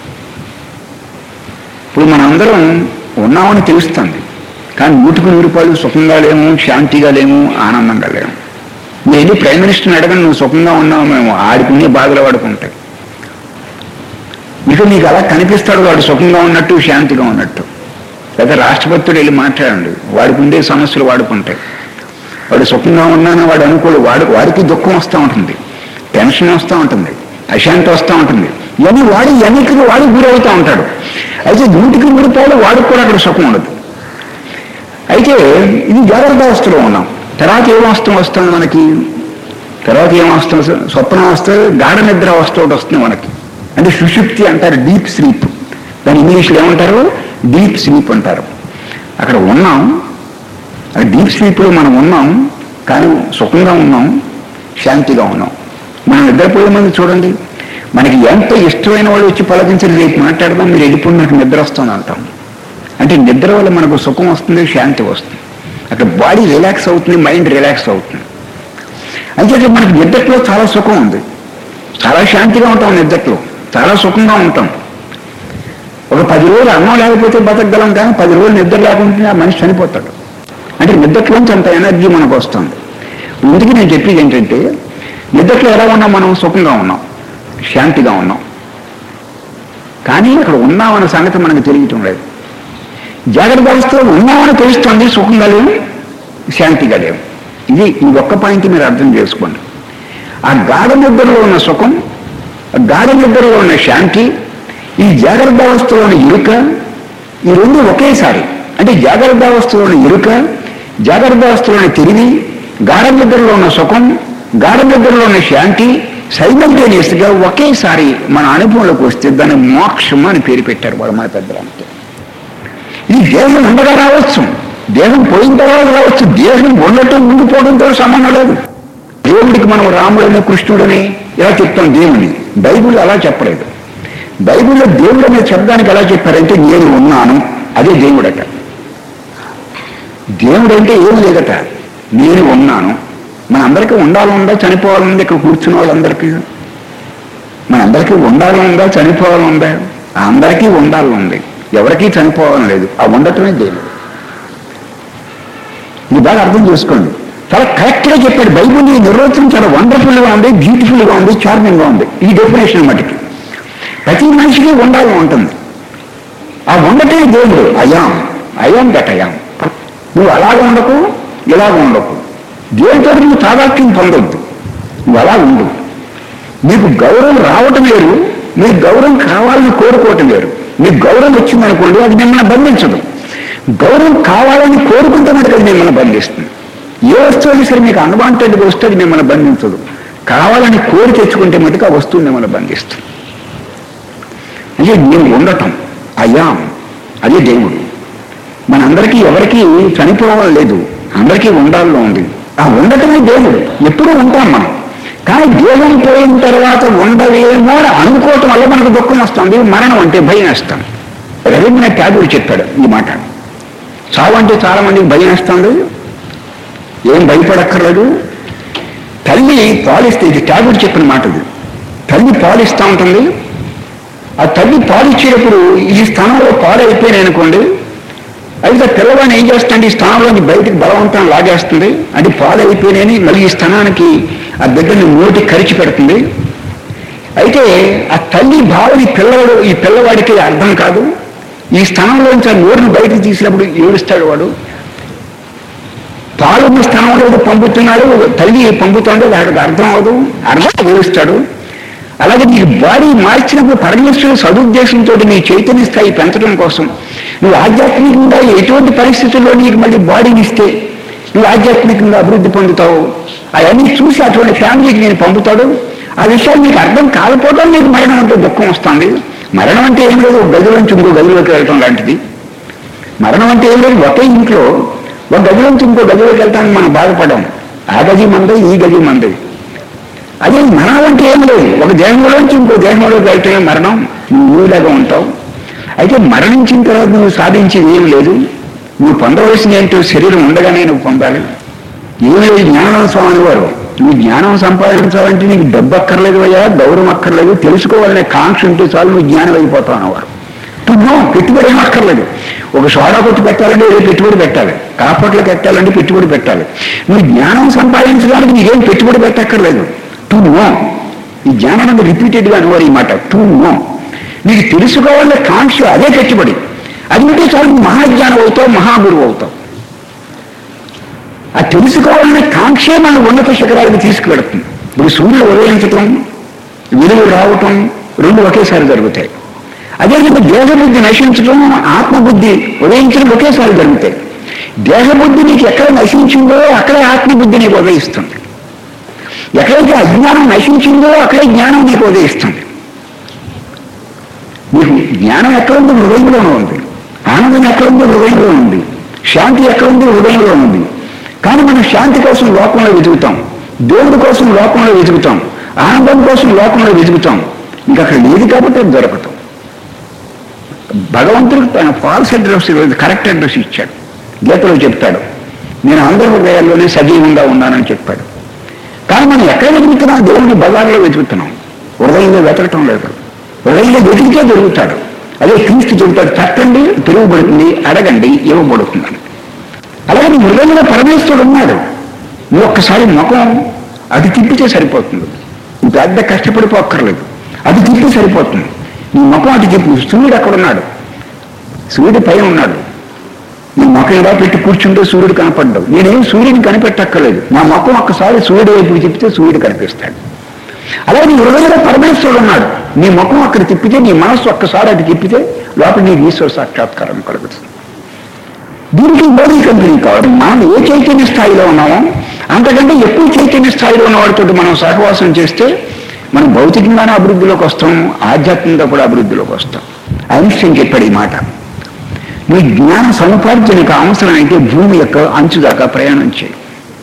ఇప్పుడు మనందరం ఉన్నామని తెలుస్తుంది కానీ నూటికి నూరు రూపాయలు సుఖంగా లేము శాంతిగా లేము ఆనందంగా లేము నేను ప్రైమ్ మినిస్టర్ని అడగను నువ్వు సుఖంగా ఉన్నావు మేము ఆడుకునే బాధలు వాడుకుంటాయి ఇక నీకు అలా కనిపిస్తాడు వాడు సుఖంగా ఉన్నట్టు శాంతిగా ఉన్నట్టు లేదా రాష్ట్రపతితో వెళ్ళి మాట్లాడండి వాడికి ఉండే సమస్యలు వాడుకుంటాయి వాడు సుఖంగా ఉన్నానని వాడు అనుకోడు వాడు వాడికి దుఃఖం వస్తూ ఉంటుంది టెన్షన్ వస్తూ ఉంటుంది అశాంతి వస్తూ ఉంటుంది ఇవన్నీ వాడి ఎన్నికకి వాడు గురవుతూ ఉంటాడు అయితే నూటికి గురిపోవడం వాడికి కూడా అక్కడ సుఖం ఉండదు అయితే ఇది జాగ్రత్త అవస్థలో ఉన్నాం తర్వాత ఏం వస్తుంది వస్తుంది మనకి తర్వాత ఏం వస్తుంది స్వప్నం వస్తుంది గాఢ నిద్ర అవస్థ ఒకటి వస్తుంది మనకి అంటే సుషుప్తి అంటారు డీప్ స్లీప్ దాని ఇంగ్లీష్లో ఏమంటారు డీప్ స్లీప్ అంటారు అక్కడ ఉన్నాం ఆ డీప్ స్లీప్లో మనం ఉన్నాం కానీ సుఖంగా ఉన్నాం శాంతిగా ఉన్నాం మనం నిద్రపోయే మంది చూడండి మనకి ఎంత ఇష్టమైన వాళ్ళు వచ్చి పలకించరు రేపు మాట్లాడదాం మీరు వెళ్ళిపోయి నాకు నిద్ర వస్తుంది అంటాం అంటే నిద్ర వల్ల మనకు సుఖం వస్తుంది శాంతి వస్తుంది అక్కడ బాడీ రిలాక్స్ అవుతుంది మైండ్ రిలాక్స్ అవుతుంది అయితే మనకి నిద్రలో చాలా సుఖం ఉంది చాలా శాంతిగా ఉంటాం నిద్రలో చాలా సుఖంగా ఉంటాం ఒక పది రోజులు అన్నం లేకపోతే బతకగలం కానీ పది రోజులు నిద్ర లేకుంటే ఆ మనిషి చనిపోతాడు అంటే నిద్రలోంచి అంత ఎనర్జీ మనకు వస్తుంది ఇందుకు నేను చెప్పేది ఏంటంటే నిద్రలో ఎలా ఉన్నాం మనం సుఖంగా ఉన్నాం శాంతిగా ఉన్నాం కానీ అక్కడ ఉన్నామన్న సంగతి మనకు తెలియటం లేదు జాగ్రత్త అవస్థలో ఉన్నామని తెలుస్తుంది సుఖంగా లేవు శాంతిగా లేవు ఇది ఈ ఒక్క పాయింట్ మీరు అర్థం చేసుకోండి ఆ గాఢ నిద్రలో ఉన్న సుఖం ఆ గాఢ నిద్రలో ఉన్న శాంతి ఈ జాగ్రత్త అవస్థలోని ఇరుక ఈ రెండు ఒకేసారి అంటే జాగ్రత్త అవస్థలోని ఇరుక జాగ్రత్త అవస్థలోని తెలివి గాఢ నిద్రలో ఉన్న సుఖం గాఢ నిద్రలో ఉన్న శాంతి సైమల్టేనియస్గా ఒకేసారి మన అనుభవంలోకి వస్తే దాన్ని మోక్షం అని పేరు పెట్టారు వాడు మన పెద్దలంటే ఇది దేహం ఉండగా రావచ్చు దేహం పోయిన తర్వాత రావచ్చు దేహం ఉన్నట్టు ఉండిపోవడంతో సంబంధం లేదు దేవుడికి మనం రాముడని కృష్ణుడని ఇలా చెప్తాం దేవుని బైబిల్ అలా చెప్పలేదు బైబిల్లో దేవుడు అనే శబ్దానికి ఎలా చెప్పారంటే నేను ఉన్నాను అదే దేవుడట దేవుడు అంటే ఏం లేదట నేను ఉన్నాను మనందరికీ ఉండాలనుందా చనిపోవాలనుందా ఇక్కడ కూర్చున్న వాళ్ళందరికీ మనందరికీ ఉండాలనుందా చనిపోవాలనుందా అందరికీ ఉండాలనుంది ఎవరికీ చనిపోవాలని లేదు ఆ ఉండటమే దేవుడు ఇది బాగా అర్థం చేసుకోండి చాలా కరెక్ట్గా చెప్పాడు బైబుల్ ఈ నిర్వచనం చాలా వండర్ఫుల్గా ఉంది బ్యూటిఫుల్గా ఉంది చార్మింగ్గా ఉంది ఈ డెఫినేషన్ మటుకి ప్రతి మనిషికి ఉండాలని ఉంటుంది ఆ ఉండటమే దేవుడు అయాం అయాం దట్ అయాం నువ్వు అలాగ ఉండకు ఇలాగ ఉండకు దేవుడితో నువ్వు తాదాత్యం పొందొద్దు నువ్వు అలా ఉండు నీకు గౌరవం రావటం వేరు మీరు గౌరవం కావాలని కోరుకోవటం వేరు మీకు గౌరవం వచ్చిందనుకోండి అది మిమ్మల్ని బంధించదు గౌరవం కావాలని కోరుకుంటే మటుకు అది మిమ్మల్ని బంధిస్తుంది ఏ వస్తువు అయినా సరే మీకు అన్వాంటెడ్గా వస్తే అది మిమ్మల్ని బంధించదు కావాలని కోరి తెచ్చుకుంటే మటుకు ఆ వస్తువు మిమ్మల్ని బంధిస్తుంది అంటే నేను ఉండటం అయాం అదే దేవుడు మనందరికీ ఎవరికి చనిపోవడం లేదు అందరికీ ఉండాలని ఉంది ఆ ఉండటమే దేవుడు ఎప్పుడూ ఉంటాం మనం కానీ దేహం పోయిన తర్వాత ఉండలేమో అని అనుకోవటం వల్ల మనకు దుఃఖం వస్తుంది మరణం అంటే భయం వేస్తాం రవీంద్రనాథ్ ట్యాగూర్ చెప్పాడు ఈ మాట చావు అంటే చాలా మందికి భయం వేస్తుంది ఏం భయపడక్కర్లేదు తల్లి పాలిస్తే ఇది ట్యాగూర్ చెప్పిన మాట ఇది తల్లి పాలిస్తూ ఉంటుంది ఆ తల్లి పాలు ఇచ్చేటప్పుడు ఈ స్థానంలో పాలు అయిపోయినాయి అనుకోండి అయితే పిల్లవాడిని ఏం చేస్తుంది ఈ స్థానంలోని బయటికి బలవంతం లాగేస్తుంది అది పాలు అయిపోయినాయని మళ్ళీ ఈ స్థానానికి ఆ బిడ్డని నోటి కరిచి పెడుతుంది అయితే ఆ తల్లి భావని పిల్లవాడు ఈ పిల్లవాడికి అర్థం కాదు ఈ స్థానంలోంచి ఆ నోరుని బయటికి తీసినప్పుడు ఏడుస్తాడు వాడు పాలున్న స్థానంలో ఏదో పంపుతున్నాడు తల్లి పంపుతుండే వాడికి అర్థం అవ్వదు అర్థం ఏడుస్తాడు అలాగే నీ బాడీ మార్చినప్పుడు పరమేశ్వరుడు సదుద్దేశంతో నీ చైతన్య స్థాయి పెంచడం కోసం నువ్వు ఆధ్యాత్మికంగా ఎటువంటి పరిస్థితుల్లో నీకు మళ్ళీ బాడీని ఇస్తే నువ్వు ఆధ్యాత్మికంగా అభివృద్ధి పొందుతావు అవన్నీ చూసి అటువంటి ఫ్యామిలీకి నేను పంపుతాడు ఆ విషయాలు నీకు అర్థం కాకపోవడం నీకు మరణం అంటే దుఃఖం వస్తుంది మరణం అంటే ఏం లేదు ఒక గదిలోంచి ఇంకో గదిలోకి వెళ్ళటం లాంటిది మరణం అంటే ఏం లేదు ఒకే ఇంట్లో ఒక గదిలోంచి ఇంకో గదిలోకి వెళ్తానికి మనం బాధపడం ఆ గది మంది ఈ గది మంది అదే మరణం అంటే ఏం లేదు ఒక దేహంలోంచి ఇంకో దేహంలోకి వెళ్తే మరణం నువ్వు ఊరిలాగా ఉంటావు అయితే మరణించిన తర్వాత నువ్వు సాధించేది ఏం లేదు నువ్వు పొందవలసిన ఏంటో శరీరం ఉండగానే నువ్వు పొందాలి ఏం లేదు జ్ఞానం స్వామి వారు నువ్వు జ్ఞానం సంపాదించాలంటే నీకు డబ్బు అక్కర్లేదు అయ్యా గౌరవం అక్కర్లేదు తెలుసుకోవాలనే కాంక్ష ఉంటే చాలు నువ్వు జ్ఞానం అయిపోతావు అన్నవారు నో పెట్టుబడి ఏం అక్కర్లేదు ఒక సోడా కొట్టు పెట్టాలంటే ఏదో పెట్టుబడి పెట్టాలి కాపట్లు పెట్టాలంటే పెట్టుబడి పెట్టాలి నువ్వు జ్ఞానం సంపాదించడానికి నీకేం పెట్టుబడి పెట్టక్కర్లేదు టు నో ఈ జ్ఞానం అంటే రిపీటెడ్గా అనువారు ఈ మాట టు నో నీకు తెలుసుకోవాలనే కాంక్ష అదే పెట్టుబడి అది ఉంటే చాలు నువ్వు మహాజ్ఞానం అవుతావు మహాగురువు అవుతావు ఆ తెలుసుకోవాలనే కాంక్షే మన ఉన్నత శిఖరాలకు తీసుకువెడుతుంది ఇప్పుడు సూర్యుడు ఉదయించటం వెలుగు రావటం రెండు ఒకేసారి జరుగుతాయి అదేవిధంగా దేహబుద్ధి నశించడం ఆత్మబుద్ధి ఉదయించడం ఒకేసారి జరుగుతాయి దేహబుద్ధి నీకు ఎక్కడ నశించిందో అక్కడే ఆత్మబుద్ధి నీకు ఉదయిస్తుంది ఎక్కడైతే అజ్ఞానం నశించిందో అక్కడే జ్ఞానం నీకు ఉదయిస్తుంది నీకు జ్ఞానం ఎక్కడుందో హృదయంలోనే ఉంది ఆనందం ఎక్కడుందో హృదయంలో ఉంది శాంతి ఎక్కడుందో హృదయంలో ఉంది కానీ మనం శాంతి కోసం లోకంలో వెతుకుతాం దేవుడి కోసం లోకంలో వెతుకుతాం ఆనందం కోసం లోకంలో వెతుకుతాం ఇంకా అక్కడ లేదు కాబట్టి అది దొరకటం భగవంతుడికి తన ఫాల్స్ అడ్రస్ కరెక్ట్ అడ్రస్ ఇచ్చాడు గీతలో చెప్తాడు నేను అందరి హృదయాల్లోనే సజీవంగా ఉన్నానని చెప్పాడు కానీ మనం ఎక్కడ వెతుకుతున్నాం దేవుడిని బజార్లో వెతుకుతున్నాం హృదయంలో వెతకటం లేదు హృదయంలో వెతికితే దొరుకుతాడు అదే క్రీస్తు చెబుతాడు తట్టండి తిరుగుబడుతుంది అడగండి ఇవ్వబడుతుందని అలాగే నీ హృదయంలో పరమేశ్వరుడు ఉన్నాడు నువ్వు ఒక్కసారి ముఖం అది తిప్పితే సరిపోతుంది నువ్వు పెద్ద కష్టపడిపోక్కర్లేదు అది తిప్పి సరిపోతుంది నీ ముఖం అటు తిప్పు సూర్యుడు అక్కడ ఉన్నాడు సూర్యుడు పైన ఉన్నాడు నీ ముఖం ఇలా పెట్టి కూర్చుంటే సూర్యుడు కనపడ్డావు నేనేం సూర్యుడిని కనిపెట్టక్కర్లేదు నా ముఖం ఒక్కసారి సూర్యుడు వైపు తిప్పితే సూర్యుడు కనిపిస్తాడు అలాగే నీ హృదయంలో పరమేశ్వరుడు ఉన్నాడు నీ ముఖం అక్కడ తిప్పితే నీ మనస్సు ఒక్కసారి అటు తిప్పితే లోపల నీకు ఈశ్వర సాక్షాత్కారం కలుగుతుంది దీనికి మోడీ కంపెనీ కావాలి మనం ఏ చైతన్య స్థాయిలో ఉన్నామో అంతకంటే ఎక్కువ చైతన్య స్థాయిలో ఉన్న వాడితో మనం సహవాసం చేస్తే మనం భౌతికంగానే అభివృద్ధిలోకి వస్తాం ఆధ్యాత్మికంగా కూడా అభివృద్ధిలోకి వస్తాం ఐన్స్టీన్ చెప్పాడు ఈ మాట నీ జ్ఞాన సముపార్జనకు అవసరమైతే భూమి యొక్క అంచు దాకా ప్రయాణం చేయి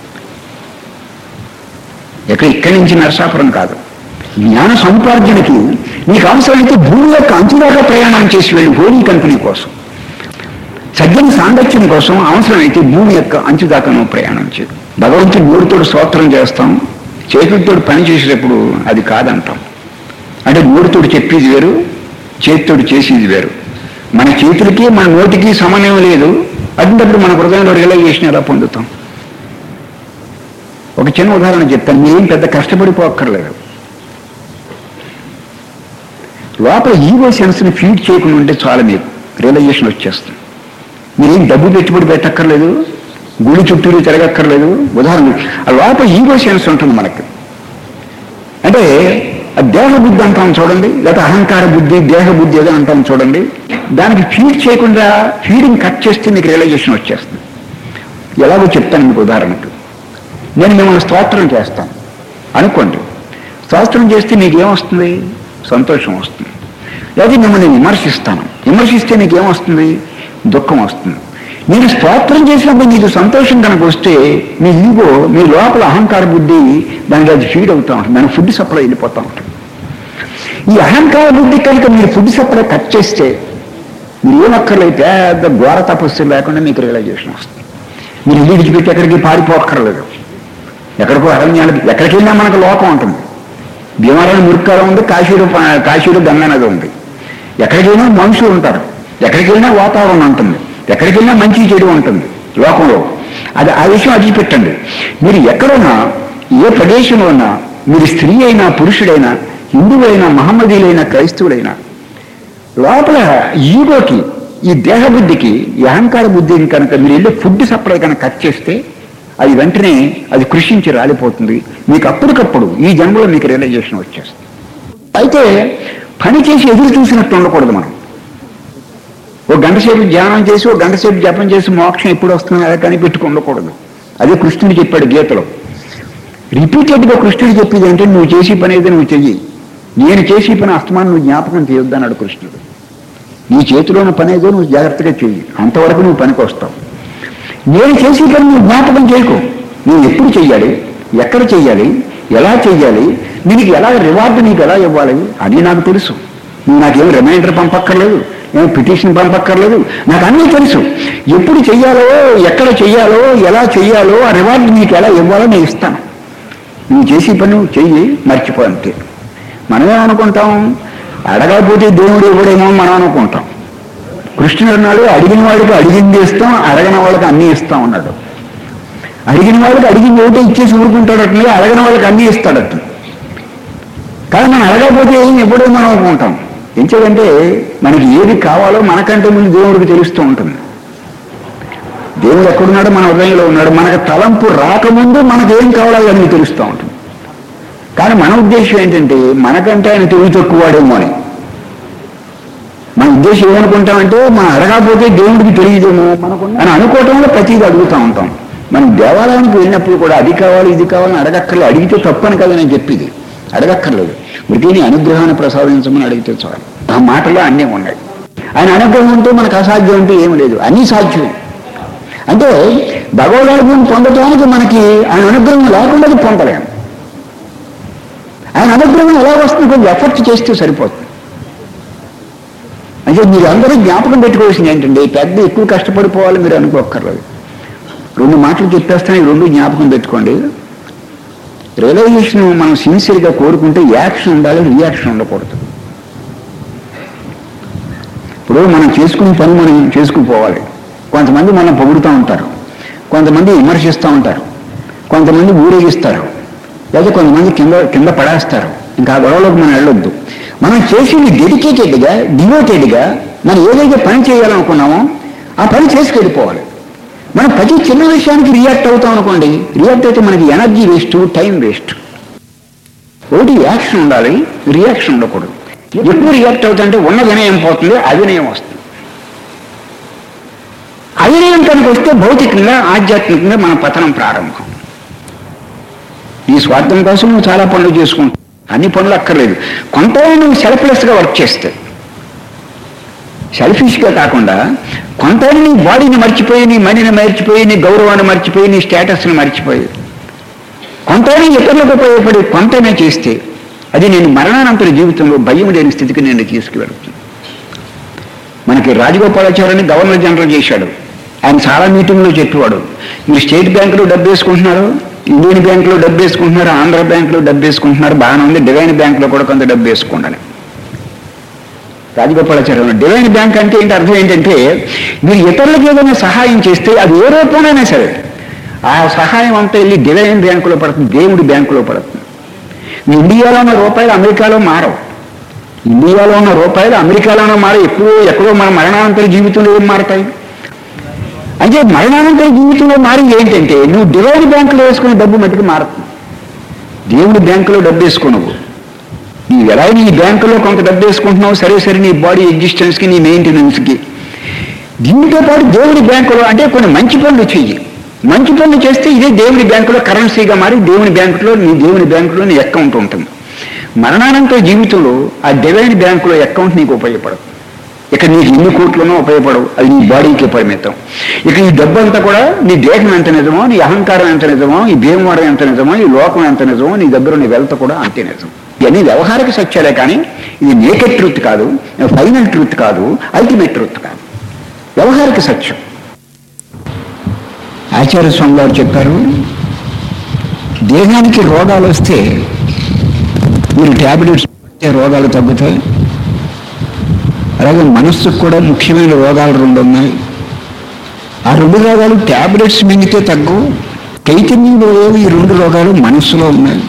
ఎక్కడ ఇక్కడి నుంచి నరసాపురం కాదు జ్ఞాన సముపార్జనకి నీకు అవసరమైతే భూమి యొక్క అంచు దాకా ప్రయాణం చేసి వెళ్ళి హోలీ కంపెనీ కోసం సజ్జన సాంగత్యం కోసం అవసరమైతే భూమి యొక్క అంచు దాకా నువ్వు ప్రయాణం చేయి భగవంతుడు నోరుతోడు స్తోత్రం చేస్తాం చేతులతోడు పని చేసేటప్పుడు అది కాదంటాం అంటే నోరుతోడు చెప్పేది వేరు చేతితోడు చేసేది వేరు మన చేతులకి మన నోటికి సమన్వయం లేదు అటువంటిప్పుడు మన హృదయంలో రియలైజేషన్ ఎలా పొందుతాం ఒక చిన్న ఉదాహరణ చెప్తాను మీరేం పెద్ద కష్టపడిపోక్కర్లేదు లోపల ఈగో సెన్స్ని ఫీడ్ చేయకుండా ఉంటే చాలా మీకు రియలైజేషన్ వచ్చేస్తుంది మీరేం డబ్బు పెట్టుబడి పెట్టక్కర్లేదు గుడి చుట్టూరు తిరగక్కర్లేదు ఉదాహరణ ఆ లోపల ఈగో సెన్స్ ఉంటుంది మనకి అంటే ఆ దేహ బుద్ధి అంటాం చూడండి లేదా అహంకార బుద్ధి దేహ బుద్ధి ఏదో అంటాం చూడండి దానికి ఫీడ్ చేయకుండా ఫీడింగ్ కట్ చేస్తే మీకు రియలైజేషన్ వచ్చేస్తుంది ఎలాగో చెప్తాను మీకు ఉదాహరణకు నేను మిమ్మల్ని స్తోత్రం చేస్తాను అనుకోండి స్తోత్రం చేస్తే మీకు ఏమొస్తుంది సంతోషం వస్తుంది లేదా మిమ్మల్ని విమర్శిస్తాను విమర్శిస్తే మీకు ఏమొస్తుంది దుఃఖం వస్తుంది నేను స్తోత్రం చేసినప్పుడు మీకు సంతోషం కనుక వస్తే మీ ఈగో మీ లోపల అహంకార బుద్ధి దానికి అది ఫీడ్ అవుతూ ఉంటుంది దాని ఫుడ్ సప్లై వెళ్ళిపోతూ ఉంటుంది ఈ అహంకార బుద్ధి కనుక మీరు ఫుడ్ సప్లై కట్ చేస్తే మీరు ఏమక్కర్లేదు పెద్ద ఘోర తపస్సు లేకుండా మీకు రియలైజేషన్ వస్తుంది మీరు ఇల్లు విడిచిపెట్టి ఎక్కడికి పారిపోక్కర్లేదు ఎక్కడికో అరణ్యాలకు ఎక్కడికి వెళ్ళినా మనకు లోకం ఉంటుంది భీమవరం మురుక్కాలం ఉంది కాశీలో ప- కాశీలో గంగా నది ఉంది ఎక్కడికి వెళ్ళినా మనుషులు ఉంటారు ఎక్కడికి వెళ్ళినా వాతావరణం ఉంటుంది ఎక్కడికి వెళ్ళినా మంచి చెడు ఉంటుంది లోకంలో అది ఆ విషయం అడిగి పెట్టండి మీరు ఎక్కడున్నా ఏ ప్రదేశంలో ఉన్నా మీరు స్త్రీ అయినా పురుషుడైనా హిందువులైనా మహమ్మదీలైనా క్రైస్తవులైనా లోపల ఈగోకి ఈ దేహ బుద్ధికి ఈ అహంకార బుద్ధిని కనుక మీరు వెళ్ళి ఫుడ్ సప్లై కనుక కట్ చేస్తే అది వెంటనే అది కృషించి రాలిపోతుంది మీకు అప్పటికప్పుడు ఈ జన్మలో మీకు రియలైజేషన్ వచ్చేస్తుంది అయితే పని చేసి ఎదురు చూసినట్టు ఉండకూడదు మనం ఓ గంట సేపు ధ్యానం చేసి ఓ గంట సేపు జపం చేసి మోక్షం ఎప్పుడు వస్తుందో అలా కనిపెట్టుకు ఉండకూడదు అదే కృష్ణుడు చెప్పాడు గీతలో రిపీటెడ్గా కృష్ణుడు చెప్పేది అంటే నువ్వు చేసే పని ఏదో నువ్వు చెయ్యి నేను చేసే పని అస్తమానం నువ్వు జ్ఞాపకం చేయొద్దన్నాడు కృష్ణుడు నీ చేతిలో ఉన్న పని ఏదో నువ్వు జాగ్రత్తగా చెయ్యి అంతవరకు నువ్వు పనికి వస్తావు నేను చేసే పని నువ్వు జ్ఞాపకం చేయకు నువ్వు ఎప్పుడు చెయ్యాలి ఎక్కడ చెయ్యాలి ఎలా చెయ్యాలి నీకు ఎలా రివార్డు నీకు ఎలా ఇవ్వాలి అని నాకు తెలుసు నువ్వు నాకేం రిమైండర్ పంపక్కర్లేదు ఏం పిటిషన్ పంపక్కర్లేదు నాకు అన్నీ తెలుసు ఎప్పుడు చెయ్యాలో ఎక్కడ చెయ్యాలో ఎలా చెయ్యాలో ఆ రివార్డు నీకు ఎలా ఇవ్వాలో నేను ఇస్తాను నువ్వు చేసే పని నువ్వు చెయ్యి మర్చిపో అంతే మనమేమనుకుంటాం అడగకపోతే దేవుడు ఇవ్వడేమో మనం అనుకుంటాం కృష్ణుడు అన్నాడు అడిగిన వాడికి అడిగింది ఇస్తాం అడగిన వాళ్ళకి అన్నీ ఇస్తాం అన్నాడు అడిగిన వాళ్ళకి అడిగింది ఒకటే ఇచ్చేసి ఊరుకుంటాడట అడగిన వాళ్ళకి అన్నీ ఇస్తాడట కానీ మనం అడగకపోతే ఏం ఇవ్వడేమో మనం అనుకుంటాం ఎందుకంటే మనకి ఏది కావాలో మనకంటే ముందు దేవుడికి తెలుస్తూ ఉంటుంది దేవుడు ఎక్కడున్నాడో మన హృదయంలో ఉన్నాడు మనకు తలంపు రాకముందు మనకు ఏం కావాలో అని తెలుస్తూ ఉంటుంది కానీ మన ఉద్దేశం ఏంటంటే మనకంటే ఆయన తెలివి తక్కువాడేమో అని మన ఉద్దేశం ఏమనుకుంటామంటే మనం అడగకపోతే దేవుడికి తెలియదేమో మనకు అని అనుకోవటంలో ప్రతిదీ అడుగుతూ ఉంటాం మనం దేవాలయానికి వెళ్ళినప్పుడు కూడా అది కావాలి ఇది కావాలని అడగక్కర్లేదు అడిగితే తప్పని కదా నేను చెప్పేది అడగక్కర్లేదు వృత్తిని అనుగ్రహాన్ని ప్రసాదించమని అడిగితే చాలు ఆ మాటలో అన్నీ ఉన్నాయి ఆయన అనుగ్రహం ఉంటే మనకు అసాధ్యం అంటే ఏమి లేదు అన్నీ సాధ్యమే అంటే భగవద్గీతను పొందటానికి మనకి ఆయన అనుగ్రహం లేకుండా అది పొందలేము ఆయన అనుగ్రహం ఎలా వస్తుంది కొంచెం ఎఫర్ట్ చేస్తే సరిపోతుంది అంటే మీరు అందరూ జ్ఞాపకం పెట్టుకోవాల్సింది ఏంటంటే పెద్ద ఎక్కువ కష్టపడిపోవాలి మీరు అనుకోక్కర్లేదు రెండు మాటలు చెప్పేస్తాను ఈ రెండు జ్ఞాపకం పెట్టుకోండి రియలైజేషన్ మనం సిన్సియర్గా కోరుకుంటే యాక్షన్ ఉండాలి రియాక్షన్ ఉండకూడదు ఇప్పుడు మనం చేసుకునే పని మనం చేసుకుపోవాలి కొంతమంది మనం పొగుడుతూ ఉంటారు కొంతమంది విమర్శిస్తూ ఉంటారు కొంతమంది ఊరేగిస్తారు లేదా కొంతమంది కింద కింద పడేస్తారు ఇంకా ఆ గొడవలోకి మనం వెళ్ళొద్దు మనం చేసింది డెడికేటెడ్గా డివోటెడ్గా మనం ఏదైతే పని చేయాలనుకున్నామో ఆ పని చేసుకెళ్ళిపోవాలి మనం ప్రతి చిన్న విషయానికి రియాక్ట్ అవుతాం అనుకోండి రియాక్ట్ అయితే మనకి ఎనర్జీ వేస్ట్ టైం వేస్ట్ ఒకటి యాక్షన్ ఉండాలి రియాక్షన్ ఉండకూడదు ఎప్పుడు రియాక్ట్ అవుతుంటే ఉన్న వినయం పోతుంది అవినయం వస్తుంది అవినయం కనుక వస్తే భౌతికంగా ఆధ్యాత్మికంగా మన పతనం ప్రారంభం ఈ స్వార్థం కోసం నువ్వు చాలా పనులు చేసుకుంటావు అన్ని పనులు అక్కర్లేదు కొంత నువ్వు సెల్ఫ్లెస్గా వర్క్ చేస్తే సెల్ఫిష్గా కాకుండా కొంత నీ బాడీని మర్చిపోయి నీ మనీని మర్చిపోయి నీ గౌరవాన్ని మర్చిపోయి నీ స్టేటస్ని మర్చిపోయి కొంతైనా ఇతరులకు ఉపయోగపడి కొంతైనా చేస్తే అది నేను మరణానంతర జీవితంలో భయం లేని స్థితికి నేను తీసుకువెళ్తాను మనకి రాజగోపాలాచార్యని గవర్నర్ జనరల్ చేశాడు ఆయన చాలా మీటింగ్లో చెప్పేవాడు మీరు స్టేట్ బ్యాంకులో డబ్బు వేసుకుంటున్నారు ఇండియన్ బ్యాంకులో డబ్బు వేసుకుంటున్నారు ఆంధ్ర బ్యాంకులో డబ్బు వేసుకుంటున్నారు బాగానే ఉంది డివైన్ బ్యాంకులో కూడా కొంత డబ్బు వేసుకోండి రాజగోపాలాచార్య డివైన్ బ్యాంక్ అంటే ఏంటి అర్థం ఏంటంటే మీరు ఇతరులకు ఏదైనా సహాయం చేస్తే అది ఏ రూపంలోనైనా సరే ఆ సహాయం అంతా వెళ్ళి డివైన్ బ్యాంకులో పడుతుంది దేవుడి బ్యాంకులో పడుతుంది ఇండియాలో ఉన్న రూపాయలు అమెరికాలో మారవు ఇండియాలో ఉన్న రూపాయలు అమెరికాలోనూ మారవు ఎప్పుడో ఎక్కడో మన మరణానంతర జీవితంలో ఏం మారతాయి అంటే మరణానంతర జీవితంలో మారి ఏంటంటే నువ్వు డివైన్ బ్యాంకులో వేసుకునే డబ్బు మట్టుకు మారుతుంది దేవుడి బ్యాంకులో డబ్బు వేసుకో నువ్వు నీవు ఎలా నీ బ్యాంకులో కొంత డబ్బు వేసుకుంటున్నావు సరే సరే నీ బాడీ ఎగ్జిస్టెన్స్కి నీ మెయింటెనెన్స్కి దీంతో పాటు దేవుడి బ్యాంకులో అంటే కొన్ని మంచి పనులు చెయ్యి మంచి పనులు చేస్తే ఇదే దేవుని బ్యాంకులో కరెన్సీగా మారి దేవుని బ్యాంకులో నీ దేవుని బ్యాంకులో నీ అకౌంట్ ఉంటుంది మరణానంతర జీవితంలో ఆ డివైన్ బ్యాంకులో అకౌంట్ నీకు ఉపయోగపడదు ఇక నీకు ఎన్ని కోట్లనో ఉపయోగపడవు అది నీ బాడీకి పరిమితం ఇక ఈ డబ్బు అంతా కూడా నీ దేహం ఎంత నిజమో నీ అహంకారం ఎంత నిజమో ఈ భీమవరం ఎంత నిజమో ఈ లోకం ఎంత నిజమో నీ దగ్గర నీ వెల్త్ కూడా అంతే నిజం ఇవన్నీ వ్యవహారిక సత్యాలే కానీ ఇది నేకెడ్ ట్రూత్ కాదు ఫైనల్ ట్రూత్ కాదు అల్టిమేట్ ట్రూత్ కాదు వ్యవహారిక సత్యం ఆచార్య స్వామి గారు చెప్పారు దేహానికి రోగాలు వస్తే మీరు ట్యాబ్లెట్స్ ఇస్తే రోగాలు తగ్గుతాయి అలాగే మనస్సుకు కూడా ముఖ్యమైన రోగాలు రెండు ఉన్నాయి ఆ రెండు రోగాలు ట్యాబ్లెట్స్ మింగితే తగ్గు చైతన్యంలో లేవు ఈ రెండు రోగాలు మనస్సులో ఉన్నాయి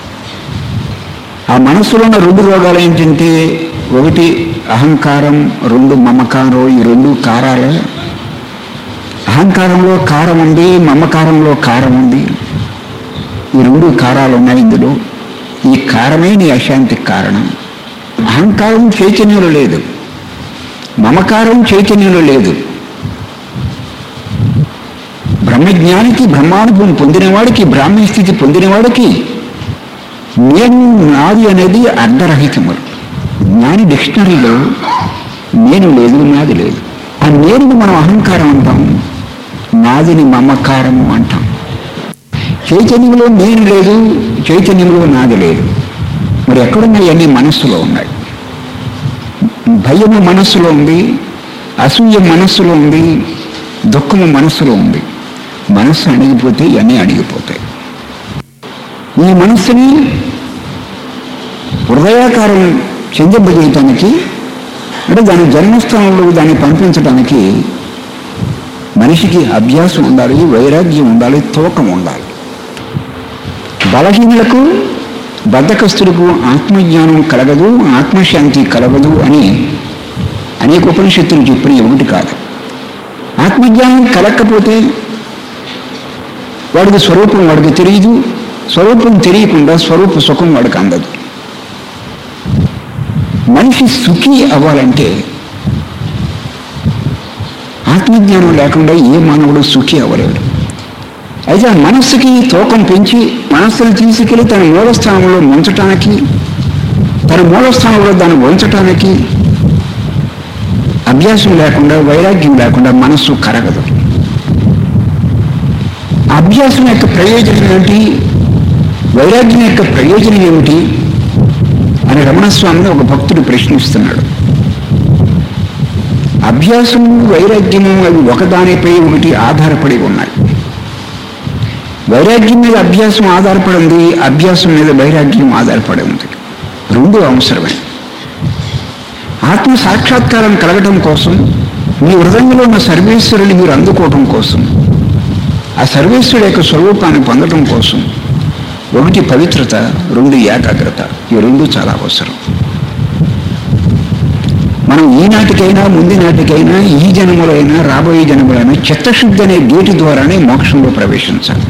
ఆ మనస్సులో ఉన్న రెండు రోగాలు ఏంటంటే ఒకటి అహంకారం రెండు మమకారం ఈ రెండు కారాలే అహంకారంలో కారం ఉంది మమకారంలో కారం ఉంది ఈ రెండు కారాలు ఉన్నాయి ఇందులో ఈ కారమే నీ అశాంతికి కారణం అహంకారం చైతన్యంలో లేదు మమకారం చైతన్యంలో లేదు బ్రహ్మజ్ఞానికి బ్రహ్మానుభవం పొందినవాడికి బ్రాహ్మణ స్థితి పొందినవాడికి నేను నాది అనేది అర్ధరహితములు జ్ఞాని డిక్షనరీలో నేను లేదు నాది లేదు ఆ నేరుని మనం అహంకారం అంటాం నాదిని మమకారము అంటాం చైతన్యంలో నేను లేదు చైతన్యంలో నాది లేదు మరి ఎక్కడున్నాయి అన్ని మనస్సులో ఉన్నాయి భయము మనస్సులో ఉంది అసూయ మనస్సులో ఉంది దుఃఖము మనస్సులో ఉంది మనస్సు అణిగిపోతే ఇవన్నీ అణిగిపోతాయి ఈ మనస్సుని హృదయాకారం చెందింపజేయటానికి అంటే దాని జన్మస్థానంలో దాన్ని పంపించడానికి మనిషికి అభ్యాసం ఉండాలి వైరాగ్యం ఉండాలి తూకం ఉండాలి బలహీనులకు బద్ధకస్తులకు ఆత్మజ్ఞానం కలగదు ఆత్మశాంతి కలగదు అని అనేక ఉపనిషత్తులు చెప్పిన ఒకటి కాదు ఆత్మజ్ఞానం కలగకపోతే వాడికి స్వరూపం వాడికి తెలియదు స్వరూపం తెలియకుండా స్వరూప సుఖం వాడికి అందదు మనిషి సుఖి అవ్వాలంటే ఆత్మజ్ఞానం లేకుండా ఏ మానవుడు సుఖి అవ్వలేడు అయితే ఆ మనస్సుకి తూకం పెంచి మనస్సును తీసుకెళ్లి తన మూలస్థానంలో ముంచటానికి తన మూలస్థానంలో దాన్ని ఉంచటానికి అభ్యాసం లేకుండా వైరాగ్యం లేకుండా మనస్సు కరగదు అభ్యాసం యొక్క ప్రయోజనం ఏమిటి వైరాగ్యం యొక్క ప్రయోజనం ఏమిటి అని రమణస్వామిని ఒక భక్తుడు ప్రశ్నిస్తున్నాడు అభ్యాసము వైరాగ్యము అవి ఒకదానిపై ఒకటి ఆధారపడి ఉన్నాయి వైరాగ్యం మీద అభ్యాసం ఆధారపడి ఉంది అభ్యాసం మీద వైరాగ్యం ఆధారపడి ఉంది రెండు అవసరమే ఆత్మ సాక్షాత్కారం కలగటం కోసం మీ హృదయంలో ఉన్న సర్వేశ్వరుని మీరు అందుకోవటం కోసం ఆ సర్వేశ్వరుడు యొక్క స్వరూపాన్ని పొందటం కోసం ఒకటి పవిత్రత రెండు ఏకాగ్రత ఈ రెండు చాలా అవసరం మనం ఈనాటికైనా ముందు నాటికైనా ఈ జన్మలో అయినా రాబోయే జన్మలో అయినా చిత్తశుద్ధి అనే గేటు ద్వారానే మోక్షంలో ప్రవేశించాలి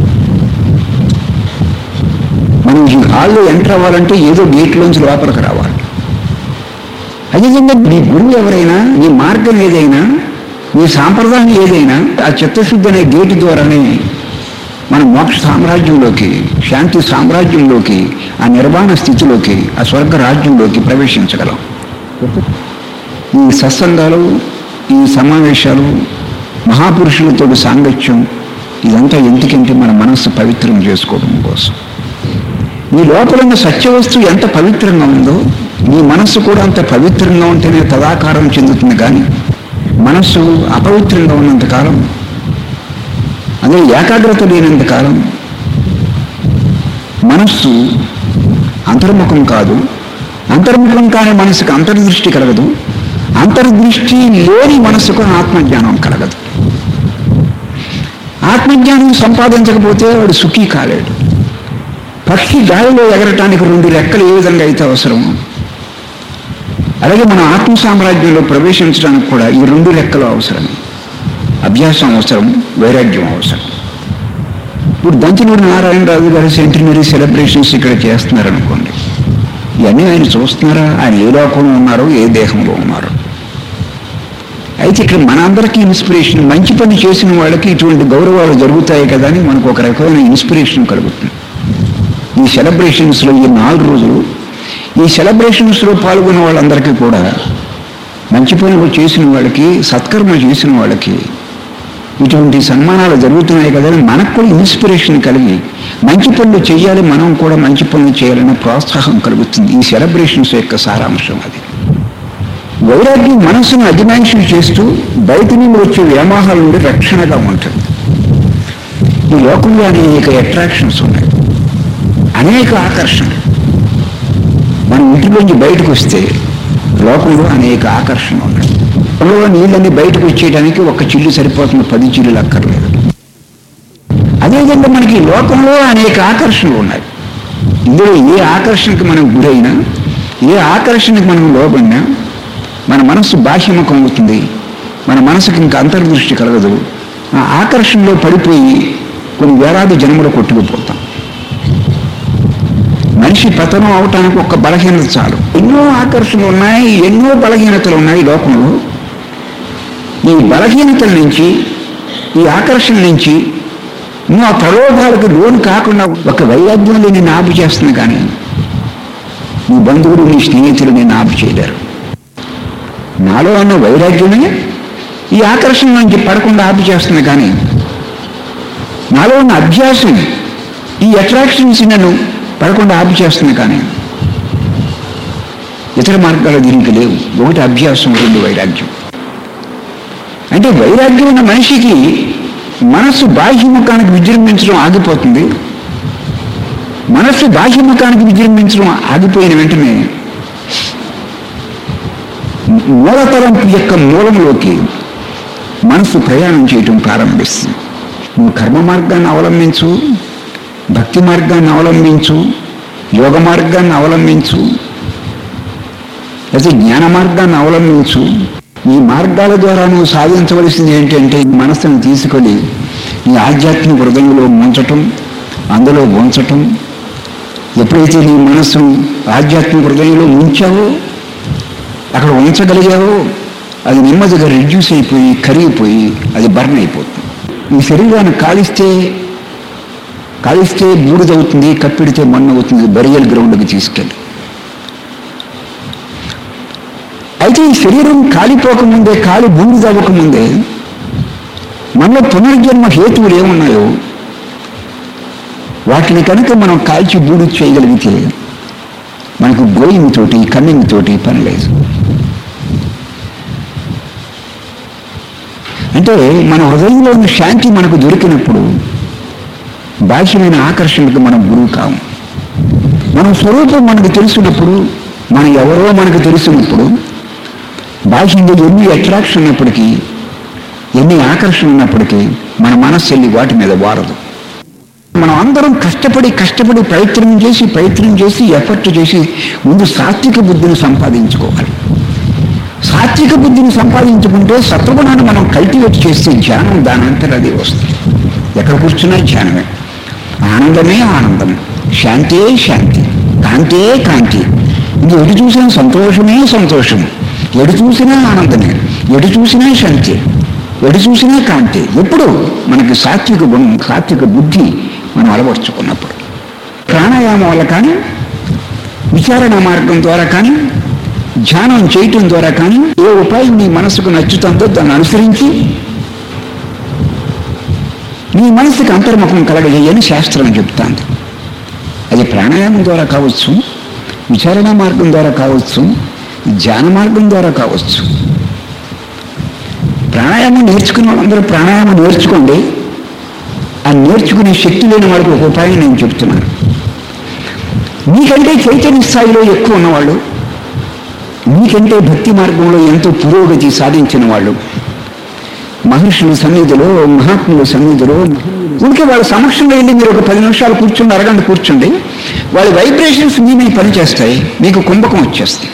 మనం ఈ హాల్లో ఎంటర్ అవ్వాలంటే ఏదో గేట్లోంచి లోపలికి రావాలి అదేవిధంగా నీ గురువు ఎవరైనా నీ మార్గం ఏదైనా నీ సాంప్రదాయం ఏదైనా ఆ చిత్తశుద్ధి అనే గేటు ద్వారానే మనం మోక్ష సామ్రాజ్యంలోకి శాంతి సామ్రాజ్యంలోకి ఆ నిర్వాణ స్థితిలోకి ఆ స్వర్గ రాజ్యంలోకి ప్రవేశించగలం ఈ సత్సంగాలు ఈ సమావేశాలు మహాపురుషులతో సాంగత్యం ఇదంతా ఎందుకంటే మన మనస్సు పవిత్రం చేసుకోవడం కోసం నీ లోపల ఉన్న సత్యవస్తువు ఎంత పవిత్రంగా ఉందో నీ మనస్సు కూడా అంత పవిత్రంగా ఉంటేనే తదాకారం చెందుతుంది కానీ మనస్సు అపవిత్రంగా ఉన్నంతకాలం అదే ఏకాగ్రత లేనంతకాలం మనస్సు అంతర్ముఖం కాదు అంతర్ముఖం కాని మనసుకు అంతర్దృష్టి కలగదు అంతర్దృష్టి లేని మనసుకు ఆత్మజ్ఞానం కలగదు ఆత్మజ్ఞానం సంపాదించకపోతే వాడు సుఖీ కాలేడు పక్షి గాలిలో ఎగరటానికి రెండు రెక్కలు ఏ విధంగా అయితే అవసరమో అలాగే మన ఆత్మ సామ్రాజ్యంలో ప్రవేశించడానికి కూడా ఈ రెండు రెక్కలు అవసరం అభ్యాసం అవసరం వైరాగ్యం అవసరం ఇప్పుడు దంచనూరు నారాయణరాజు గారి సెంటినరీ సెలబ్రేషన్స్ ఇక్కడ చేస్తున్నారనుకోండి ఇవన్నీ ఆయన చూస్తున్నారా ఆయన ఏ లోకంలో ఉన్నారో ఏ దేహంలో ఉన్నారో అయితే ఇక్కడ మనందరికీ ఇన్స్పిరేషన్ మంచి పని చేసిన వాళ్ళకి ఇటువంటి గౌరవాలు జరుగుతాయి కదా అని మనకు ఒక రకమైన ఇన్స్పిరేషన్ కలుగుతుంది ఈ సెలబ్రేషన్స్లో ఈ నాలుగు రోజులు ఈ సెలబ్రేషన్స్లో పాల్గొన్న వాళ్ళందరికీ కూడా మంచి పనులు చేసిన వాళ్ళకి సత్కర్మ చేసిన వాళ్ళకి ఇటువంటి సన్మానాలు జరుగుతున్నాయి కదా అని మనకు కూడా ఇన్స్పిరేషన్ కలిగి మంచి పనులు చేయాలి మనం కూడా మంచి పనులు చేయాలనే ప్రోత్సాహం కలుగుతుంది ఈ సెలబ్రేషన్స్ యొక్క సారాంశం అది వైరాగ్యం మనసును అధిమాంసం చేస్తూ బయట నుండి వచ్చే వ్యామోహాల నుండి రక్షణగా ఉంటుంది ఈ లోకంలో అనేక అట్రాక్షన్స్ ఉన్నాయి అనేక ఆకర్షణలు మనం ఇంటిలోంచి బయటకు వస్తే లోకంలో అనేక ఆకర్షణలు ఉన్నాయి లోకంలో నీళ్ళని బయటకు వచ్చేయడానికి ఒక చిల్లు సరిపోతుంది పది చిల్లులు అక్కర్లేదు అదేవిధంగా మనకి ఈ లోకంలో అనేక ఆకర్షణలు ఉన్నాయి ఇందులో ఏ ఆకర్షణకి మనం గురైనా ఏ ఆకర్షణకి మనం లోబడినా మన మనస్సు బాహ్యముఖం అవుతుంది మన మనసుకి ఇంకా అంతర్దృష్టి కలగదు ఆ ఆకర్షణలో పడిపోయి కొన్ని వేలాది జన్మలు కొట్టుకుపోతాం మనిషి పతనం అవటానికి ఒక బలహీనత చాలు ఎన్నో ఆకర్షణలు ఉన్నాయి ఎన్నో బలహీనతలు ఉన్నాయి ఈ లోకంలో ఈ బలహీనతల నుంచి ఈ ఆకర్షణ నుంచి నువ్వు ఆ ప్రలోభాలకు లోను కాకుండా ఒక వైరాగ్యంలో నేను ఆపు చేస్తుంది కానీ నీ బంధువులు నీ స్నేహితులు నేను ఆపు చేయలేరు నాలో ఉన్న వైరాగ్యమే ఈ ఆకర్షణ నుంచి పడకుండా ఆపు చేస్తుంది కానీ నాలో ఉన్న అభ్యాసం ఈ అట్రాక్షన్స్ నన్ను పడకుండా ఆపు చేస్తుంది కానీ ఇతర మార్గాలు దీనికి లేవు ఒకటి అభ్యాసం రెండు వైరాగ్యం అంటే వైరాగ్యం ఉన్న మనిషికి మనస్సు బాహ్యముఖానికి విజృంభించడం ఆగిపోతుంది మనస్సు బాహ్యముఖానికి విజృంభించడం ఆగిపోయిన వెంటనే మూలతలంపు యొక్క మూలంలోకి మనసు ప్రయాణం చేయటం ప్రారంభిస్తుంది నువ్వు కర్మ మార్గాన్ని అవలంబించు భక్తి మార్గాన్ని అవలంబించు యోగ మార్గాన్ని అవలంబించు అయితే జ్ఞాన మార్గాన్ని అవలంబించు ఈ మార్గాల ద్వారా నువ్వు సాధించవలసింది ఏంటంటే ఈ మనస్సును తీసుకొని ఈ ఆధ్యాత్మిక హృదయంలో ముంచటం అందులో ఉంచటం ఎప్పుడైతే నీ మనస్సును ఆధ్యాత్మిక హృదయంలో ఉంచావో అక్కడ ఉంచగలిగావో అది నెమ్మదిగా రిడ్యూస్ అయిపోయి కరిగిపోయి అది బర్న్ అయిపోతుంది ఈ శరీరాన్ని కాలిస్తే కాలిస్తే బూడిదవుతుంది కప్పిడితే మన్ను అవుతుంది బరియల్ గ్రౌండ్కి తీసుకెళ్ళి అయితే ఈ శరీరం కాలిపోకముందే కాలి బూడిదవ్వకముందే మనలో పునర్జన్మ హేతువులు ఏమున్నాయో వాటిని కనుక మనం కాల్చి బూడి చేయగలిగితే మనకు గోయింగ్ తోటి కన్నింగ్ తోటి పని లేదు అంటే మన హృదయంలో ఉన్న శాంతి మనకు దొరికినప్పుడు బాహ్యమైన ఆకర్షణకు మనం గురువు కాము మన స్వరూపం మనకు తెలిసినప్పుడు మనం ఎవరో మనకు తెలిసినప్పుడు బాహ్యంగా ఎన్ని అట్రాక్షన్ ఉన్నప్పటికీ ఎన్ని ఆకర్షణ ఉన్నప్పటికీ మన మనస్సు వెళ్ళి వాటి మీద వారదు మనం అందరం కష్టపడి కష్టపడి ప్రయత్నం చేసి ప్రయత్నం చేసి ఎఫర్ట్ చేసి ముందు సాత్విక బుద్ధిని సంపాదించుకోవాలి సాత్విక బుద్ధిని సంపాదించుకుంటే సత్వగుణాన్ని మనం కల్టివేట్ చేస్తే ధ్యానం దానంతట అది వస్తుంది ఎక్కడ కూర్చున్నా ధ్యానమే ఆనందమే ఆనందం శాంతియే శాంతి కాంతే కాంతి ఇది ఎటు చూసినా సంతోషమే సంతోషం ఎటు చూసినా ఆనందమే ఎటు చూసినా శాంతి ఎటు చూసినా కాంతి ఎప్పుడు మనకి సాత్విక గుణం సాత్విక బుద్ధి మనం అలవర్చుకున్నప్పుడు ప్రాణాయామం వల్ల కానీ విచారణ మార్గం ద్వారా కానీ ధ్యానం చేయటం ద్వారా కానీ ఏ ఉపాయం నీ మనసుకు నచ్చుతుందో దాన్ని అనుసరించి నీ మనసుకి అంతర్ముఖం కలగజేయని శాస్త్రం చెప్తాంది అది ప్రాణాయామం ద్వారా కావచ్చు విచారణ మార్గం ద్వారా కావచ్చు ధ్యాన మార్గం ద్వారా కావచ్చు ప్రాణాయామం నేర్చుకున్న వాళ్ళందరూ ప్రాణాయామం నేర్చుకోండి ఆ నేర్చుకునే శక్తి లేని వాడికి ఒక ఉపాయం నేను చెప్తున్నాను మీకంటే చైతన్య స్థాయిలో ఎక్కువ ఉన్నవాళ్ళు మీకంటే భక్తి మార్గంలో ఎంతో పురోగతి సాధించిన వాళ్ళు మహర్షుల సన్నిధిలో మహాత్ముల సన్నిధిలో ఇంకే వాళ్ళ సమక్షంలో వెళ్ళి మీరు ఒక పది నిమిషాలు కూర్చుండి అరగంట కూర్చుండి వాళ్ళ వైబ్రేషన్స్ మీ మీద పనిచేస్తాయి మీకు కుంభకం వచ్చేస్తాయి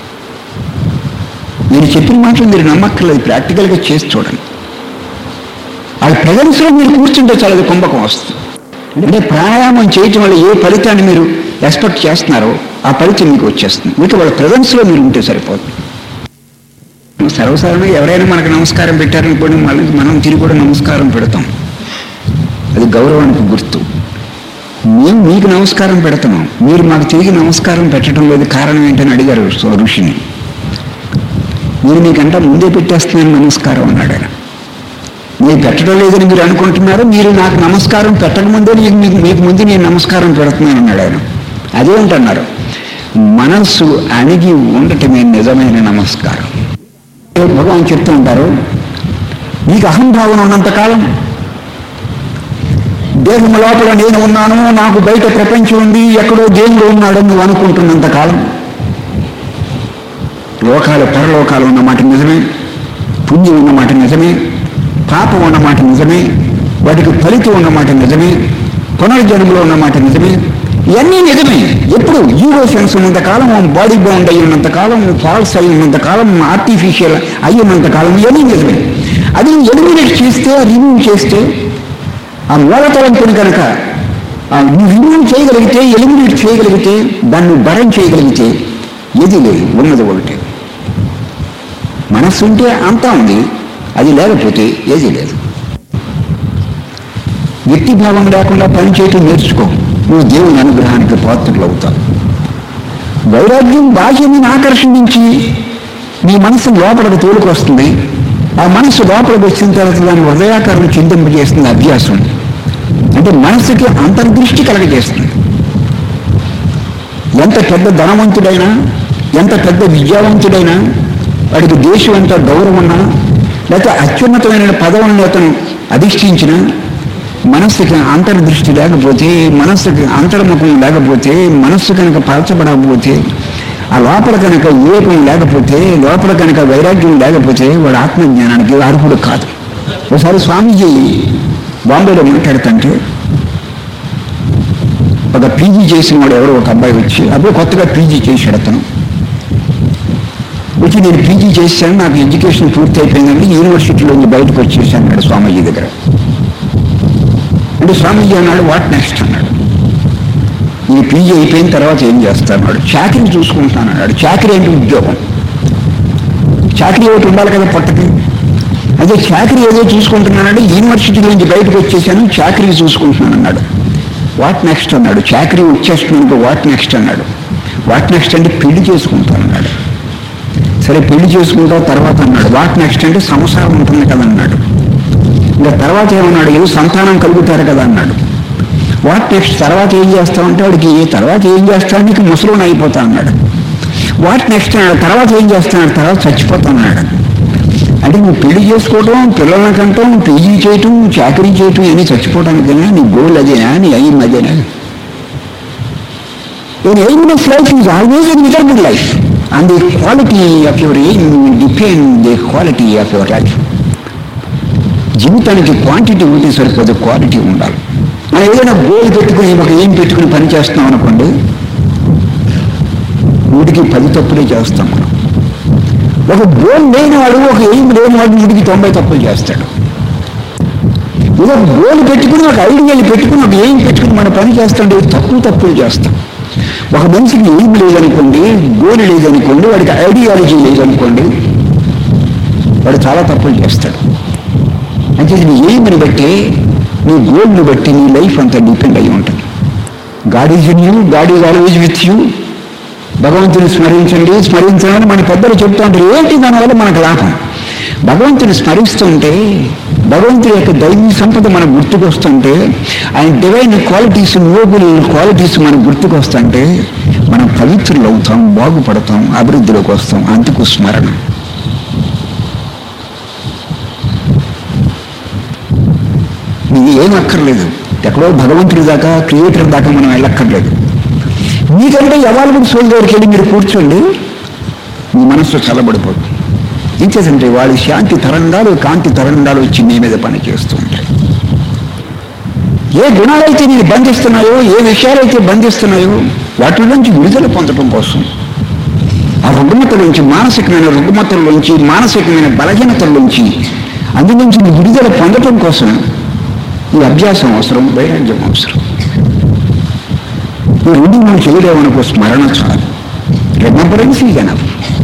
నేను చెప్పిన మాటలు మీరు నమ్మక్కర్లేదు ప్రాక్టికల్గా చేసి చూడండి వాళ్ళ ప్రజెన్స్లో మీరు కూర్చుంటే చాలా అది కుంభకం వస్తుంది అంటే ప్రాణాయామం చేయటం వల్ల ఏ ఫలితాన్ని మీరు ఎక్స్పెక్ట్ చేస్తున్నారో ఆ ఫలితం మీకు వచ్చేస్తుంది మీకు వాళ్ళ ప్రజెన్స్లో మీరు ఉంటే సరిపోతుంది సర్వసాధారణంగా ఎవరైనా మనకు నమస్కారం పెట్టారనుకోండి మళ్ళీ మనం తిరిగి కూడా నమస్కారం పెడతాం అది గౌరవానికి గుర్తు మేము మీకు నమస్కారం పెడుతున్నాం మీరు మాకు తిరిగి నమస్కారం పెట్టడం లేదు కారణం ఏంటని అడిగారు సో ఋషిని మీరు మీకంటే ముందే పెట్టేస్తున్నాను నమస్కారం అన్నాడు ఆయన మీరు పెట్టడం లేదని మీరు అనుకుంటున్నారు మీరు నాకు నమస్కారం పెట్టకముందే మీకు మీకు మీకు ముందు నేను నమస్కారం పెడుతున్నాను అన్నాడు ఆయన అదేంటన్నారు మనస్సు అణిగి ఉండటమే నిజమైన నమస్కారం భగవాన్ చెప్తూ ఉంటారు నీకు అహంభావన ఉన్నంతకాలం దేహం లోపల నేను ఉన్నాను నాకు బయట ప్రపంచం ఉంది ఎక్కడో దేవుడు ఉన్నాడు నువ్వు అనుకుంటున్నంత కాలం లోకాలు పరలోకాలు ఉన్నమాట నిజమే పుణ్యం ఉన్నమాట నిజమే పాపం ఉన్నమాట నిజమే వాటికి ఫలితం ఉన్నమాట నిజమే పునర్జన్మలో ఉన్నమాట నిజమే ఇవన్నీ నిజమే ఎప్పుడు జీరో సెన్స్ ఉన్నంత కాలం బాడీ బౌండ్ అయి ఉన్నంత కాలం ఫాల్స్ అయి ఉన్నంత కాలం ఆర్టిఫిషియల్ అయి ఉన్నంత కాలం ఇవన్నీ నిజమే అది ఎలిమినేట్ చేస్తే రిమూవ్ చేస్తే ఆ మూలతలంపుని కనుక ఆ నువ్వు రిమూవ్ చేయగలిగితే ఎలిమినేట్ చేయగలిగితే దాన్ని భరం చేయగలిగితే ఏది లేదు ఉన్నది ఒకటే మనస్సు ఉంటే అంతా ఉంది అది లేకపోతే ఏది లేదు వ్యక్తిభావం లేకుండా పనిచేయటం నేర్చుకో నువ్వు దేవుని అనుగ్రహానికి పాత్రలు అవుతావు వైరాగ్యం బాహ్యని ఆకర్షించి నీ మనసు లోపలికి తోలుకొస్తుంది ఆ మనసు లోపలికి వచ్చిన తర్వాత దాని హృదయాకారం చింతింపజేస్తుంది అభ్యాసం అంటే మనసుకి అంతర్దృష్టి కలగజేస్తుంది ఎంత పెద్ద ధనవంతుడైనా ఎంత పెద్ద విద్యావంతుడైనా వాడికి దేశం ఎంత గౌరవం ఉన్నా లేకపోతే అత్యున్నతమైన పదవులను అతను అధిష్ఠించిన మనస్సుకి అంతర్దృష్టి లేకపోతే మనస్సుకి అంతర్ముఖం లేకపోతే మనస్సు కనుక పరచబడకపోతే ఆ లోపల కనుక వివేకం లేకపోతే లోపల కనుక వైరాగ్యం లేకపోతే వాడు ఆత్మజ్ఞానానికి అర్హుడు కాదు ఒకసారి స్వామీజీ బాంబేలో మాట్లాడుతుంటే ఒక పీజీ చేసిన వాడు ఎవరో ఒక అబ్బాయి వచ్చి అప్పుడు కొత్తగా పీజీ చేశాడు అతను వచ్చి నేను పీజీ చేశాను నాకు ఎడ్యుకేషన్ పూర్తి అయిపోయిందంటే యూనివర్సిటీలో నుంచి బయటకు వచ్చేసాను అన్నాడు స్వామీజీ దగ్గర అంటే స్వామీజీ అన్నాడు వాట్ నెక్స్ట్ అన్నాడు ఈ పీజీ అయిపోయిన తర్వాత ఏం చేస్తాను అన్నాడు చాకరీ చూసుకుంటాను అన్నాడు చాకరీ అంటే ఉద్యోగం చాకరీ ఒకటి ఉండాలి కదా పట్టకి అదే చాకరీ ఏదో చూసుకుంటున్నానంటే యూనివర్సిటీ నుంచి బయటకు వచ్చేసాను చాకరీ చూసుకుంటున్నాను అన్నాడు వాట్ నెక్స్ట్ అన్నాడు చాకరీ వచ్చేస్తున్నాను వాట్ నెక్స్ట్ అన్నాడు వాట్ నెక్స్ట్ అంటే పెళ్లి చేసుకుంటాను అన్నాడు సరే పెళ్లి చేసుకుంటావు తర్వాత అన్నాడు వాట్ నెక్స్ట్ అంటే సంసారం ఉంటుంది కదా అన్నాడు ఇంకా తర్వాత ఏమన్నాడు ఏదో సంతానం కలుగుతారు కదా అన్నాడు వాట్ నెక్స్ట్ తర్వాత ఏం చేస్తామంటే వాడికి తర్వాత ఏం చేస్తాను నీకు ముసలోని అయిపోతా అన్నాడు వాట్ నెక్స్ట్ అన్నాడు తర్వాత ఏం చేస్తాడు తర్వాత చచ్చిపోతా అన్నాడు అంటే నువ్వు పెళ్లి చేసుకోవటం పిల్లల్ని కంటాం పీజీ చేయటం చాకరీ చేయటం ఇవన్నీ చచ్చిపోవడానికైనా నీ గోల్ అదేనా నీ ఎయిమ్ అదేనా An aim of life is always a miserable life. And the quality of your aim will depend the quality of your life. జీవితానికి క్వాంటిటీ ఉంటే సరిపోదు క్వాలిటీ ఉండాలి మనం ఏదైనా గోల్ పెట్టుకుని ఒక ఏం పెట్టుకుని పని చేస్తున్నాం అనుకోండి నూటికి పది తప్పులే చేస్తాం మనం ఒక గోల్ లేనివాడు ఒక ఎయిమ్ లేనివాడు నూటికి తొంభై తప్పులు చేస్తాడు ఏదో ఒక గోల్ పెట్టుకుని ఒక ఐడియాలు పెట్టుకుని ఒక ఏం పెట్టుకుని మన పని చేస్తుంటే తక్కువ తప్పులు చేస్తాం ఒక మనిషికి ఏం లేదనుకోండి గోల్ లేదనుకోండి వాడికి ఐడియాలజీ లేదనుకోండి వాడు చాలా తప్పులు చేస్తాడు అంటే నీ ఎయిమ్ని బట్టి నీ గోల్ని బట్టి నీ లైఫ్ అంతా డిపెండ్ అయి ఉంటుంది God is in you God is always with you భగవంతుని స్మరించండి స్మరించమని మన పెద్దలు చెప్తూ ఉంటారు ఏంటి దానివల్ల మనకు లాభం భగవంతుని స్మరిస్తుంటే భగవంతుడి యొక్క దైవీ సంపద మనకు గుర్తుకొస్తుంటే ఆయన డివైన్ క్వాలిటీస్ నోబుల్ క్వాలిటీస్ మనకు గుర్తుకొస్తుంటే మనం పవిత్రులు అవుతాం బాగుపడతాం అభివృద్ధిలోకి వస్తాం అందుకు స్మరణ నీకు ఏం అక్కర్లేదు ఎక్కడో భగవంతుడి దాకా క్రియేటర్ దాకా మనం వెళ్ళక్కర్లేదు మీకంటే ఎవరి సోల్ దగ్గరికి వెళ్ళి మీరు కూర్చోండి మీ మనస్సు చల్లబడిపోతుంది ఇంకేదంటే వాడి శాంతి తరంగాలు కాంతి తరంగాలు వచ్చి నీ మీద పని చేస్తూ ఉంటాయి ఏ గుణాలైతే నేను బంధిస్తున్నాయో ఏ విషయాలైతే బంధిస్తున్నాయో వాటి నుంచి విడుదల పొందడం కోసం ఆ రుగ్మతల నుంచి మానసికమైన రుగ్మతల నుంచి మానసికమైన బలహీనతల నుంచి అందు నుంచి విడుదల పొందడం కోసం ఈ అభ్యాసం అవసరం వైరాగ్యం అవసరం ఈ రెండు మనం చేయలేమనుకో స్మరణ చాలు రిమెంబరెన్స్ ఈజ్ ఎనఫ్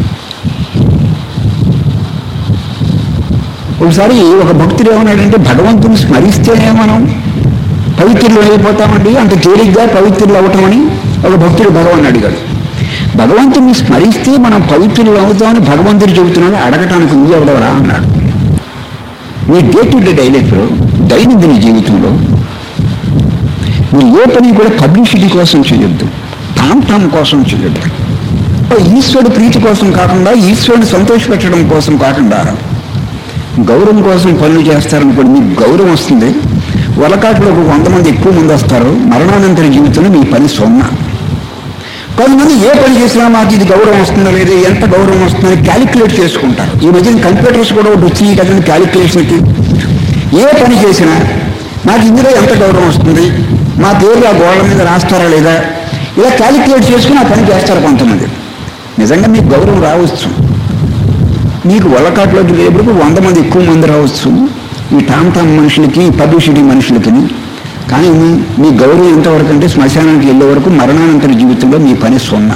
ఒకసారి ఒక భక్తుడు ఏమన్నాడంటే భగవంతుని స్మరిస్తేనే మనం పవిత్రులు అయిపోతామండి అంత తేలిగ్గా పవిత్రులు అవటమని ఒక భక్తుడు భగవాన్ అడిగాడు భగవంతుని స్మరిస్తే మనం పవిత్రులు అవుతామని భగవంతుడు చెబుతున్నాడు అడగటానికి నువ్వు ఎవడవరా అన్నాడు మీ డే టు డే డైలైఫ్లో దైనందిన జీవితంలో మీరు ఏ పని కూడా పబ్లిసిటీ కోసం చేయొద్దు టామ్ టామ్ కోసం చేయొద్దు ఈశ్వరుడు ప్రీతి కోసం కాకుండా ఈశ్వరుని సంతోషపెట్టడం కోసం కాకుండా గౌరవం కోసం పనులు చేస్తారనుకోండి మీకు గౌరవం వస్తుంది వలకాట్లో ఒక వంద మంది ఎక్కువ మంది వస్తారు మరణానంతర జీవితంలో మీ పని సొన్నా కొంతమంది ఏ పని చేసినా మాకు ఇది గౌరవం వస్తుందా లేదా ఎంత గౌరవం వస్తుందని క్యాలిక్యులేట్ చేసుకుంటారు ఈ మధ్యన కంప్యూటర్స్ కూడా ఒకటి వచ్చినాయి కదండి క్యాలిక్యులేషన్కి ఏ పని చేసినా నాకు ఇందులో ఎంత గౌరవం వస్తుంది మా పేరు ఆ గోడల మీద రాస్తారా లేదా ఇలా క్యాలిక్యులేట్ చేసుకుని ఆ పని చేస్తారు కొంతమంది నిజంగా మీకు గౌరవం రావచ్చు మీకు వలకాట్లోకి లేబులకు వంద మంది ఎక్కువ మంది రావచ్చు ఈ టామ్ టామ్ మనుషులకి ఈ పబ్లిసిటీ మనుషులకి కానీ మీ గౌరవం ఎంతవరకు అంటే శ్మశానానికి వెళ్ళే వరకు మరణానంతర జీవితంలో మీ పని సున్నా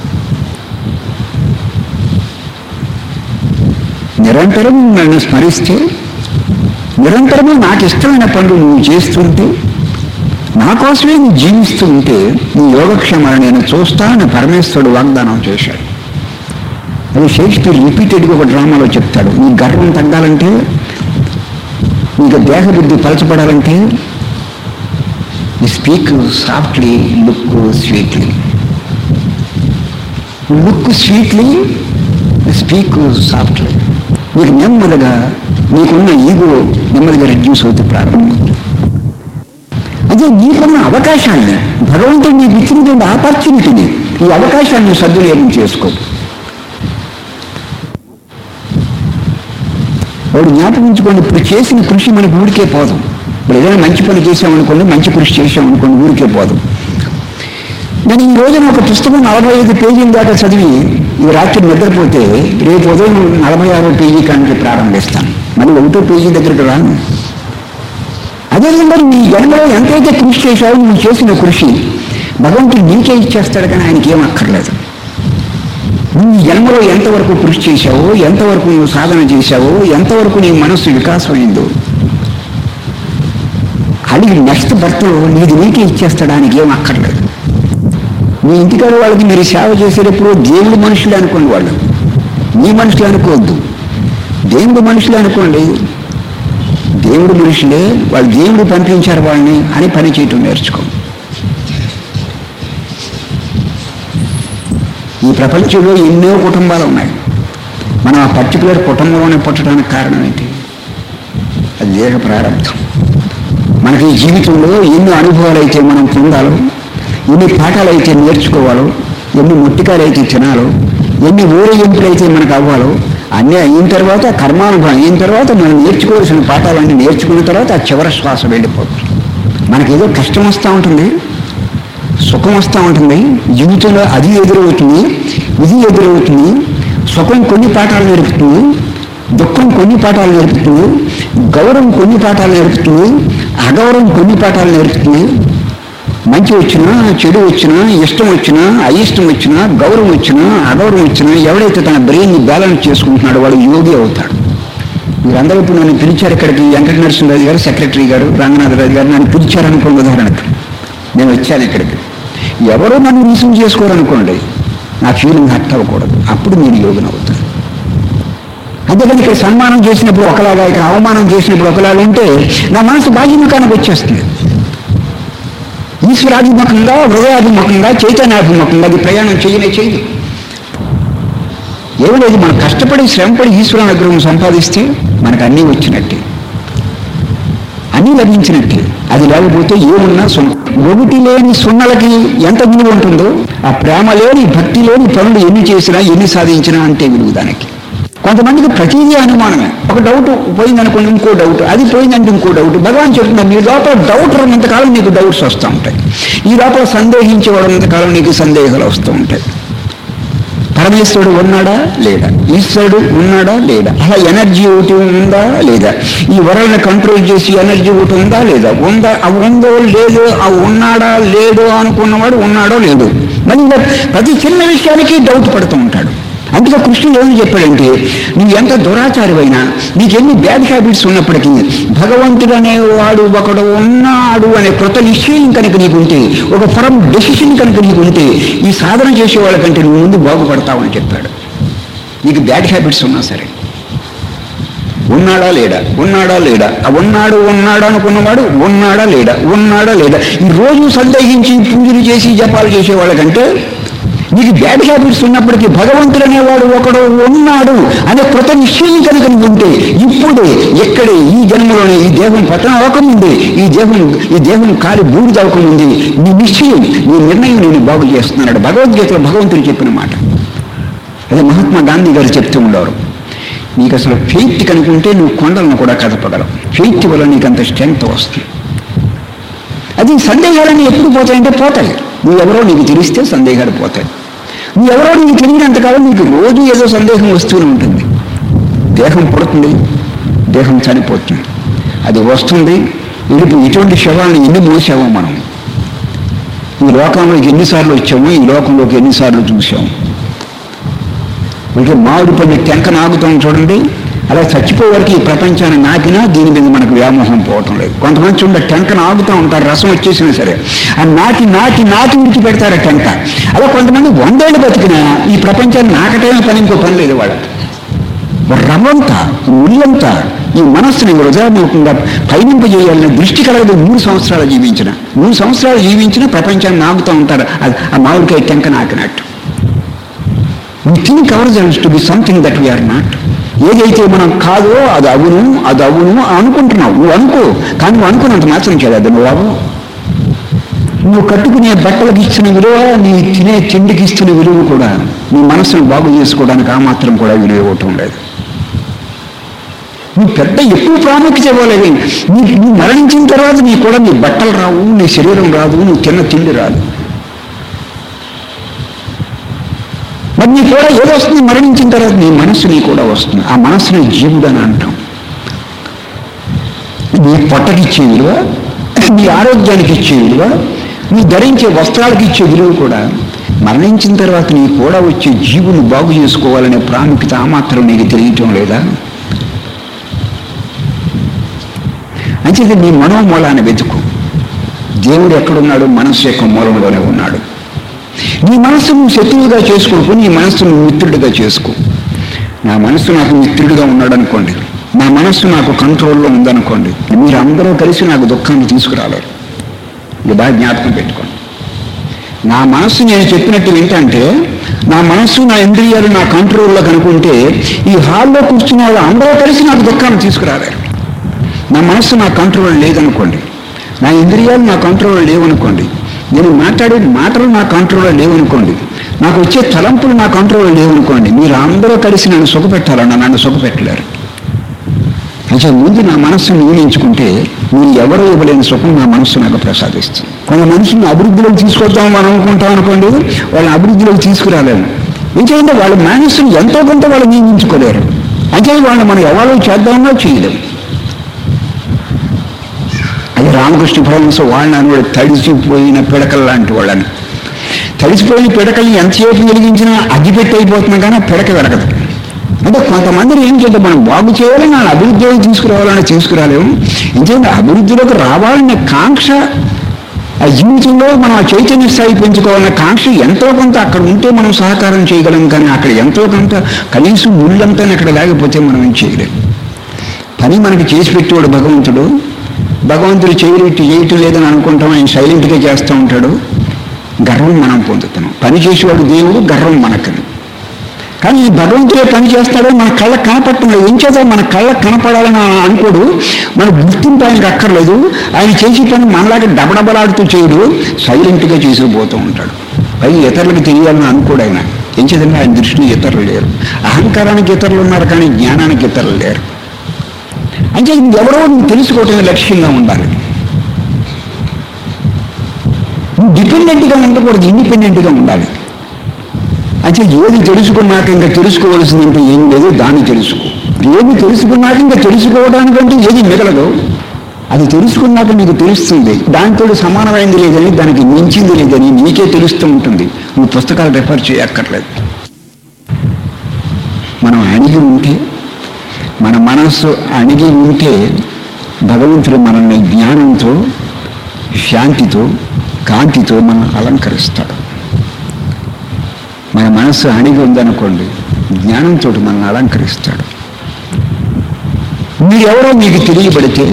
నిరంతరం నన్ను స్మరిస్తే నిరంతరము నాకు ఇష్టమైన పనులు నువ్వు చేస్తుంటే నా కోసమే నువ్వు జీవిస్తూ ఉంటే నీ యోగక్షేమాన్ని నేను చూస్తానని పరమేశ్వరుడు వాగ్దానం చేశాడు అది షేక్స్పియర్ రిపీటెడ్గా ఒక డ్రామాలో చెప్తాడు నీ గర్వం తగ్గాలంటే నీకు దేహబుద్ధి పలచబడాలంటే speak softly look sweetly look sweetly speak softly నీకు నెమ్మదిగా నీకున్న ఈగో నెమ్మదిగా రెడ్యూస్ అవుతూ ప్రారంభమవుతుంది అదే నీకున్న అవకాశాన్ని భగవంతుడు నీకు ఇచ్చినటువంటి ఆపర్చునిటీని ఈ అవకాశాన్ని సద్వినియోగం చేసుకో వాడు జ్ఞాపకించుకోండి ఇప్పుడు చేసిన కృషి మనకి ఊరికే పోదాం ఇప్పుడు ఏదైనా మంచి పని చేసామనుకోండి మంచి కృషి చేసామనుకోండి ఊరికే పోదాం నేను ఈ రోజున ఒక పుస్తకం నలభై ఐదు పేజీల దాకా చదివి ఈ రాత్రి నిద్రపోతే రేపు ఉదయం నలభై ఆరో పేజీ కానీ ప్రారంభిస్తాను మళ్ళీ ఒకటో పేజీ దగ్గరికి రాను అదేవిధంగా నీ జన్మలో ఎంతైతే కృషి చేశావో నువ్వు చేసిన కృషి భగవంతుడు నీకే ఇచ్చేస్తాడు కానీ ఆయనకి ఏం అక్కర్లేదు నువ్వు ఈ జన్మలో ఎంతవరకు కృషి చేశావో ఎంతవరకు నువ్వు సాధన చేశావో ఎంతవరకు నీ మనస్సు వికాసమైందో అడిగి నెక్స్ట్ బర్త్లో నీది నీకే ఇచ్చేస్తాడానికి ఏం అక్కర్లేదు మీ ఇంటికాడ వాళ్ళకి మీరు సేవ చేసేటప్పుడు దేవుడు మనుషులు అనుకోండి వాళ్ళు మీ మనుషులు అనుకోవద్దు దేవుడు మనుషులు అనుకోండి దేవుడు మనుషులే వాళ్ళు దేవుడు పంపించారు వాళ్ళని అని పని చేయటం నేర్చుకో ఈ ప్రపంచంలో ఎన్నో కుటుంబాలు ఉన్నాయి మనం ఆ పర్టికులర్ కుటుంబంలోనే పుట్టడానికి కారణం ఏంటి అది దేహ ప్రారంభం మనకి ఈ జీవితంలో ఎన్ని అనుభవాలు అయితే మనం పొందాలో ఎన్ని పాఠాలు అయితే నేర్చుకోవాలో ఎన్ని మొట్టికాయలు అయితే తినాలో ఎన్ని ఊరేగింపులు అయితే మనకు అవ్వాలో అన్నీ అయిన తర్వాత కర్మానుభవం అయిన తర్వాత మనం నేర్చుకోవాల్సిన పాఠాలన్నీ నేర్చుకున్న తర్వాత ఆ చివరి శ్వాస వెళ్ళిపోతుంది మనకేదో కష్టం వస్తూ ఉంటుంది సుఖం వస్తూ ఉంటుంది జీవితంలో అది ఎదురవుతుంది ఇది ఎదురవుతుంది సుఖం కొన్ని పాఠాలు నేర్పుతుంది దుఃఖం కొన్ని పాఠాలు నేర్పుతుంది గౌరవం కొన్ని పాఠాలు నేర్పుతుంది అగౌరవం కొన్ని పాఠాలు నేర్పుతుంది మంచి వచ్చినా చెడు వచ్చినా ఇష్టం వచ్చినా అయిష్టం వచ్చినా గౌరవం వచ్చినా అగౌరవం వచ్చినా ఎవడైతే తన బ్రెయిన్ని బ్యాలెన్స్ చేసుకుంటున్నాడో వాడు యోగి అవుతాడు మీరందరూ ఇప్పుడు నన్ను పిలిచారు ఇక్కడికి వెంకట నరసింహరాజు గారు సెక్రటరీ గారు రంగనాథరాజు గారు నన్ను పిలిచారనుకోండి ఉదాహరణకు నేను వచ్చాను ఇక్కడికి ఎవరో నన్ను రిసీవ్ చేసుకోరనుకోండి నా ఫీలింగ్ హర్ట్ అవ్వకూడదు అప్పుడు మీరు యోగిని అవుతారు అంతేకాని ఇక్కడ సన్మానం చేసినప్పుడు ఒకలాగా ఇక్కడ అవమానం చేసినప్పుడు ఒకలాగా ఉంటే నా మనసు బాధ్యముఖానికి వచ్చేస్తుంది ఈశ్వరాభిముఖంగా హృదయాభిముఖంగా చైతన్యాభిముఖంగా అది ప్రయాణం చేయనే చేయదు ఏమి లేదు మనం కష్టపడి శ్రమపడి ఈశ్వర అనుగ్రహం సంపాదిస్తే మనకు అన్నీ వచ్చినట్టే అన్నీ లభించినట్టే అది లేకపోతే ఏమున్నా సున్న ఒకటి లేని సున్నలకి ఎంత విలువ ఉంటుందో ఆ ప్రేమ లేని భక్తి లేని పనులు ఎన్ని చేసినా ఎన్ని సాధించినా అంతే విలువ దానికి కొంతమందికి ప్రతిదీ అనుమానమే ఒక డౌట్ పోయిందనుకోండి ఇంకో డౌట్ అది పోయిందంటే ఇంకో డౌట్ భగవాన్ చెప్తున్నారు మీ లోపల డౌట్ ఉన్నంతకాలం నీకు డౌట్స్ వస్తూ ఉంటాయి ఈ లోపల సందేహించేవాడు ఉన్నంతకాలం నీకు సందేహాలు వస్తూ ఉంటాయి పరమేశ్వరుడు ఉన్నాడా లేదా ఈశ్వరుడు ఉన్నాడా లేదా అలా ఎనర్జీ ఒకటి ఉందా లేదా ఈ వరల్ని కంట్రోల్ చేసి ఎనర్జీ ఒకటి ఉందా లేదా ఉందా ఆ ఉందో లేదో ఆ ఉన్నాడా లేదో అనుకున్నవాడు ఉన్నాడో లేదో మరి ఇంకా ప్రతి చిన్న విషయానికి డౌట్ పడుతూ ఉంటాడు అందుకే కృష్ణుడు ఏమని చెప్పాడంటే నువ్వు ఎంత దురాచారమైనా నీకు ఎన్ని బ్యాడ్ హ్యాబిట్స్ ఉన్నప్పటికీ భగవంతుడు అనేవాడు ఒకడు ఉన్నాడు అనే కృత నిశ్చయం కనుక నీకు ఉంటే ఒక ఫరం డెసిషన్ కనుక నీకు ఉంటే ఈ సాధన చేసే వాళ్ళకంటే నువ్వు ముందు బాగుపడతావని చెప్పాడు నీకు బ్యాడ్ హ్యాబిట్స్ ఉన్నా సరే ఉన్నాడా లేడా ఉన్నాడా లేడా ఆ ఉన్నాడు ఉన్నాడు అనుకున్నవాడు ఉన్నాడా లేడా ఉన్నాడా లేడా ఈ రోజు సందేహించి పూజలు చేసి జపాలు చేసే వాళ్ళకంటే నీకు బ్యాడ్ హ్యాబిట్స్ ఉన్నప్పటికీ భగవంతుడు అనేవాడు ఒకడు ఉన్నాడు అనే కృత నిశ్చయం కనుక నీకు ఉంటే ఇప్పుడే ఎక్కడే ఈ జన్మలోనే ఈ దేహం పతనం అవ్వకముందే ఈ దేహం ఈ దేహం కాలి బూడిద అవ్వకముందే నీ నిశ్చయం నీ నిర్ణయం నేను బాగు చేస్తున్నాడు భగవద్గీతలో భగవంతుడు చెప్పిన మాట అదే మహాత్మా గాంధీ గారు చెప్తూ ఉండేవారు నీకు అసలు ఫెయిత్ కనుకుంటే నువ్వు కొండలను కూడా కదపగలవు ఫెయిత్ వల్ల నీకు అంత స్ట్రెంగ్త్ వస్తుంది అది సందేహాలన్నీ ఎప్పుడు పోతాయంటే పోతాయి నువ్వెవరో నీకు తెలిస్తే సందేహాలు పోతాయి నువ్వెవరో నీకు తెలియనంతకాలం నీకు రోజు ఏదో సందేహం వస్తూనే ఉంటుంది దేహం పుడుతుంది దేహం చనిపోతుంది అది వస్తుంది ఇప్పుడు ఇటువంటి శవాలను ఎన్ని మోసామో మనం ఈ లోకంలోకి ఎన్నిసార్లు వచ్చామో ఈ లోకంలోకి ఎన్నిసార్లు చూసాము అంటే మామిడి పండు టెంక నాగుతాం చూడండి అలా చచ్చిపోయే వరకు ఈ ప్రపంచాన్ని నాకినా దీని మీద మనకు వ్యామోహం పోవటం లేదు కొంతమంది చూడండి టెంక నాగుతూ ఉంటారు రసం వచ్చేసినా సరే ఆ నాటి నాటి నాటి విడిచి పెడతారు ఆ టెంక అలా కొంతమంది వందేళ్ళు బతికినా ఈ ప్రపంచాన్ని నాకటమే పని ఇంకో పని లేదు వాళ్ళకి రవ్వంతా ముళ్ళంతా ఈ మనస్సుని హృదయముఖంగా పయనింపజేయాలని దృష్టి కలగదు మూడు సంవత్సరాలు జీవించిన మూడు సంవత్సరాలు జీవించిన ప్రపంచాన్ని నాగుతూ ఉంటారు అది ఆ మామిడికాయ టెంక నాకినట్టు we think ourselves to be something that we are not ఏదైతే మనం కాదో అది అవును అది అవును అనుకుంటున్నావు నువ్వు అనుకో కానీ నువ్వు అనుకున్నంత మాత్రం చేయలేదు నువ్వు అవు నువ్వు కట్టుకునే బట్టలకు ఇచ్చిన విలువ నీ తినే తిండికి ఇస్తున్న విలువ కూడా నీ మనసును బాగు చేసుకోవడానికి ఆ మాత్రం కూడా విలువ ఇవ్వటం లేదు నువ్వు పెద్ద ఎక్కువ ప్రాముఖ్యత ఇవ్వలేదు నీ నువ్వు మరణించిన తర్వాత నీ కూడా నీ బట్టలు రావు నీ శరీరం రాదు నువ్వు తిన్న తిండి రాదు మరి నీ కూడా ఏదో వస్తుంది మరణించిన తర్వాత నీ మనస్సు నీ కూడా వస్తుంది ఆ మనస్సుని జీవుడు అని అంటాం నీ పొట్టకి ఇచ్చే విలువ నీ ఆరోగ్యానికి ఇచ్చే విలువ నీ ధరించే వస్త్రాలకు ఇచ్చే విలువ కూడా మరణించిన తర్వాత నీ కూడా వచ్చే జీవుని బాగు చేసుకోవాలనే ప్రాముఖ్యత ఆ మాత్రం నీకు తెలియటం లేదా అంచేది నీ మనోమూలాన్ని వెతుకు దేవుడు ఎక్కడున్నాడు మనస్సు యొక్క మూలంలోనే ఉన్నాడు నీ మనస్సు నువ్వు శత్రువుగా చేసుకోకు నీ మనస్సు నువ్వు మిత్రుడిగా చేసుకో నా మనస్సు నాకు మిత్రుడిగా ఉన్నాడు అనుకోండి నా మనస్సు నాకు కంట్రోల్లో ఉందనుకోండి మీరు అందరూ కలిసి నాకు దుఃఖాన్ని తీసుకురాలేరు ఇది బాగా జ్ఞాపకం పెట్టుకోండి నా మనస్సు నేను చెప్పినట్టు ఏంటంటే నా మనస్సు నా ఇంద్రియాలు నా కంట్రోల్లో కనుకుంటే ఈ హాల్లో కూర్చున్న వాళ్ళు అందరూ కలిసి నాకు దుఃఖాన్ని తీసుకురాలేరు నా మనస్సు నా కంట్రోల్ లేదనుకోండి నా ఇంద్రియాలు నా కంట్రోల్ లేవనుకోండి నేను మాట్లాడే మాటలు నా కంట్రోల్లో లేవనుకోండి నాకు వచ్చే తలంపులు నా కంట్రోల్లో లేవనుకోండి మీరు అందరూ కలిసి నన్ను సుఖపెట్టాలన్నా నన్ను సుఖపెట్టలేరు అయితే ముందు నా మనస్సును నియమించుకుంటే మీరు ఎవరో ఇవ్వలేని సుఖం నా మనస్సు నాకు ప్రసాదిస్తుంది కొంత మనుషులను అభివృద్ధిలోకి తీసుకొద్దాం మనం అనుకుంటాం అనుకోండి వాళ్ళని అభివృద్ధిలోకి తీసుకురాలేము ఎందుకంటే వాళ్ళ మనస్సును ఎంతో కొంత వాళ్ళు నియమించుకోలేరు అంటే వాళ్ళని మనం ఎవరో చేద్దామన్నా చేయలేము అది రామకృష్ణ పరమహంస వాళ్ళని అనువాడు తడిసిపోయిన పిడకలు లాంటి వాళ్ళని తడిసిపోయిన పిడకల్ని ఎంతసేపు వెలిగించినా అగ్గిపెట్టి అయిపోతున్నాం కానీ ఆ పిడక వెలగదు అంటే కొంతమందిని ఏం చేద్దాం మనం బాగు చేయాలని వాళ్ళ అభివృద్ధిలోకి తీసుకురావాలని తీసుకురాలేము ఎందుకంటే అభివృద్ధిలోకి రావాలనే కాంక్ష ఆ జీవితంలో మనం ఆ చైతన్య స్థాయి పెంచుకోవాలనే కాంక్ష ఎంతో కొంత అక్కడ ఉంటే మనం సహకారం చేయగలం కానీ అక్కడ ఎంతో కొంత కనీసం ముళ్ళంతా అక్కడ లేకపోతే మనం ఏం చేయలేం పని మనకి చేసి పెట్టేవాడు భగవంతుడు భగవంతుడు చేయలేటి చేయటం లేదని అనుకుంటాం ఆయన సైలెంట్గా చేస్తూ ఉంటాడు గర్వం మనం పొందుతున్నాం పని చేసేవాడు దేవుడు గర్వం మనకని కానీ ఈ భగవంతుడే పని చేస్తాడో మన కళ్ళకు కనపడటం లేదు ఏం చేద్దాం మన కళ్ళకు కనపడాలని ఆయన అనుకోడు మన గుర్తింపు ఆయనకు అక్కర్లేదు ఆయన చేసే పని మనలాగా డబడబలాడుతూ చేయడు సైలెంట్గా చేసుకుపోతూ ఉంటాడు పై ఇతరులకు తెలియాలని అనుకోడు ఆయన ఏం చేద్దాం ఆయన దృష్టిలో ఇతరులు లేరు అహంకారానికి ఇతరులు ఉన్నారు కానీ జ్ఞానానికి ఇతరులు లేరు అంటే ఎవరో నువ్వు తెలుసుకోవటమే లక్ష్యంగా ఉండాలి నువ్వు డిపెండెంట్గా ఉండకూడదు ఇండిపెండెంట్గా ఉండాలి అంటే ఏది తెలుసుకున్నాక ఇంకా తెలుసుకోవలసిందంటే ఏం లేదు దాన్ని తెలుసుకో ఏది తెలుసుకున్నాక ఇంకా తెలుసుకోవడానికంటే ఏది మిగలదు అది తెలుసుకున్నాక నీకు తెలుస్తుంది దానితో సమానమైంది లేదని దానికి మించింది లేదని నీకే తెలుస్తూ ఉంటుంది నువ్వు పుస్తకాలు రెఫర్ చేయక్కర్లేదు మనం అణిగి ఉంటే మన మనస్సు అణిగి ఉంటే భగవంతుడు మనల్ని జ్ఞానంతో శాంతితో కాంతితో మనం అలంకరిస్తాడు మన మనస్సు అణిగి ఉందనుకోండి జ్ఞానంతో మనల్ని అలంకరిస్తాడు మీరెవరో మీకు తెలియబడితే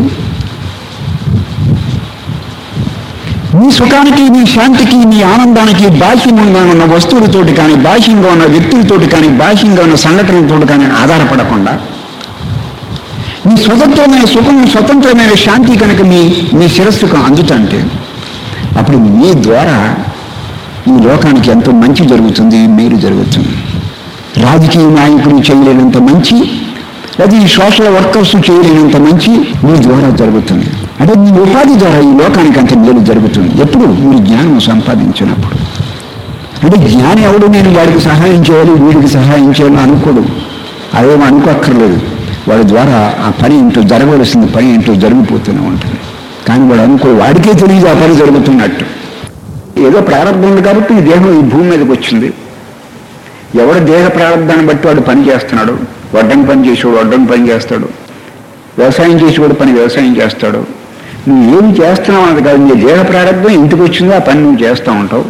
మీ సుఖానికి మీ శాంతికి మీ ఆనందానికి బాహ్యంగా ఉన్న వస్తువులతోటి కానీ బాహ్యంగా ఉన్న వ్యక్తులతోటి కానీ బాహ్యంగా ఉన్న సంఘటనలతోటి కానీ ఆధారపడకుండా మీ స్వతంత్రమైన సుఖం స్వతంత్రమైన శాంతి కనుక మీ మీ శిరస్సుకు అందుతంటే అప్పుడు మీ ద్వారా ఈ లోకానికి ఎంతో మంచి జరుగుతుంది మేలు జరుగుతుంది రాజకీయ నాయకులు చేయలేనంత మంచి లేదా ఈ సోషల్ వర్కర్స్ చేయలేనంత మంచి మీ ద్వారా జరుగుతుంది అంటే మీ ఉపాధి ద్వారా ఈ లోకానికి అంత మేలు జరుగుతుంది ఎప్పుడు మీరు జ్ఞానం సంపాదించినప్పుడు అంటే జ్ఞాని ఎవడు నేను వాడికి సహాయం చేయాలి వీడికి సహాయం చేయాలి అనుకోడు అదేం అనుకోక్కర్లేదు వాడి ద్వారా ఆ పని ఏంటో జరగవలసిన పని ఏంటో జరిగిపోతూనే ఉంటుంది కానీ వాడు అనుకో వాడికే తెలియదు ఆ పని జరుగుతున్నట్టు ఏదో ప్రారంభం ఉంది కాబట్టి ఈ దేహం ఈ భూమి మీదకి వచ్చింది ఎవడు దేహ ప్రారంభాన్ని బట్టి వాడు పని చేస్తున్నాడు వడ్డని పని చేసేవాడు వడ్డని పని చేస్తాడు వ్యవసాయం చేసేవాడు పని వ్యవసాయం చేస్తాడు నువ్వు ఏమి చేస్తున్నావు అన్నది కాదు నీ దేహ ప్రారంభం ఇంటికి వచ్చిందో ఆ పని నువ్వు చేస్తూ ఉంటావు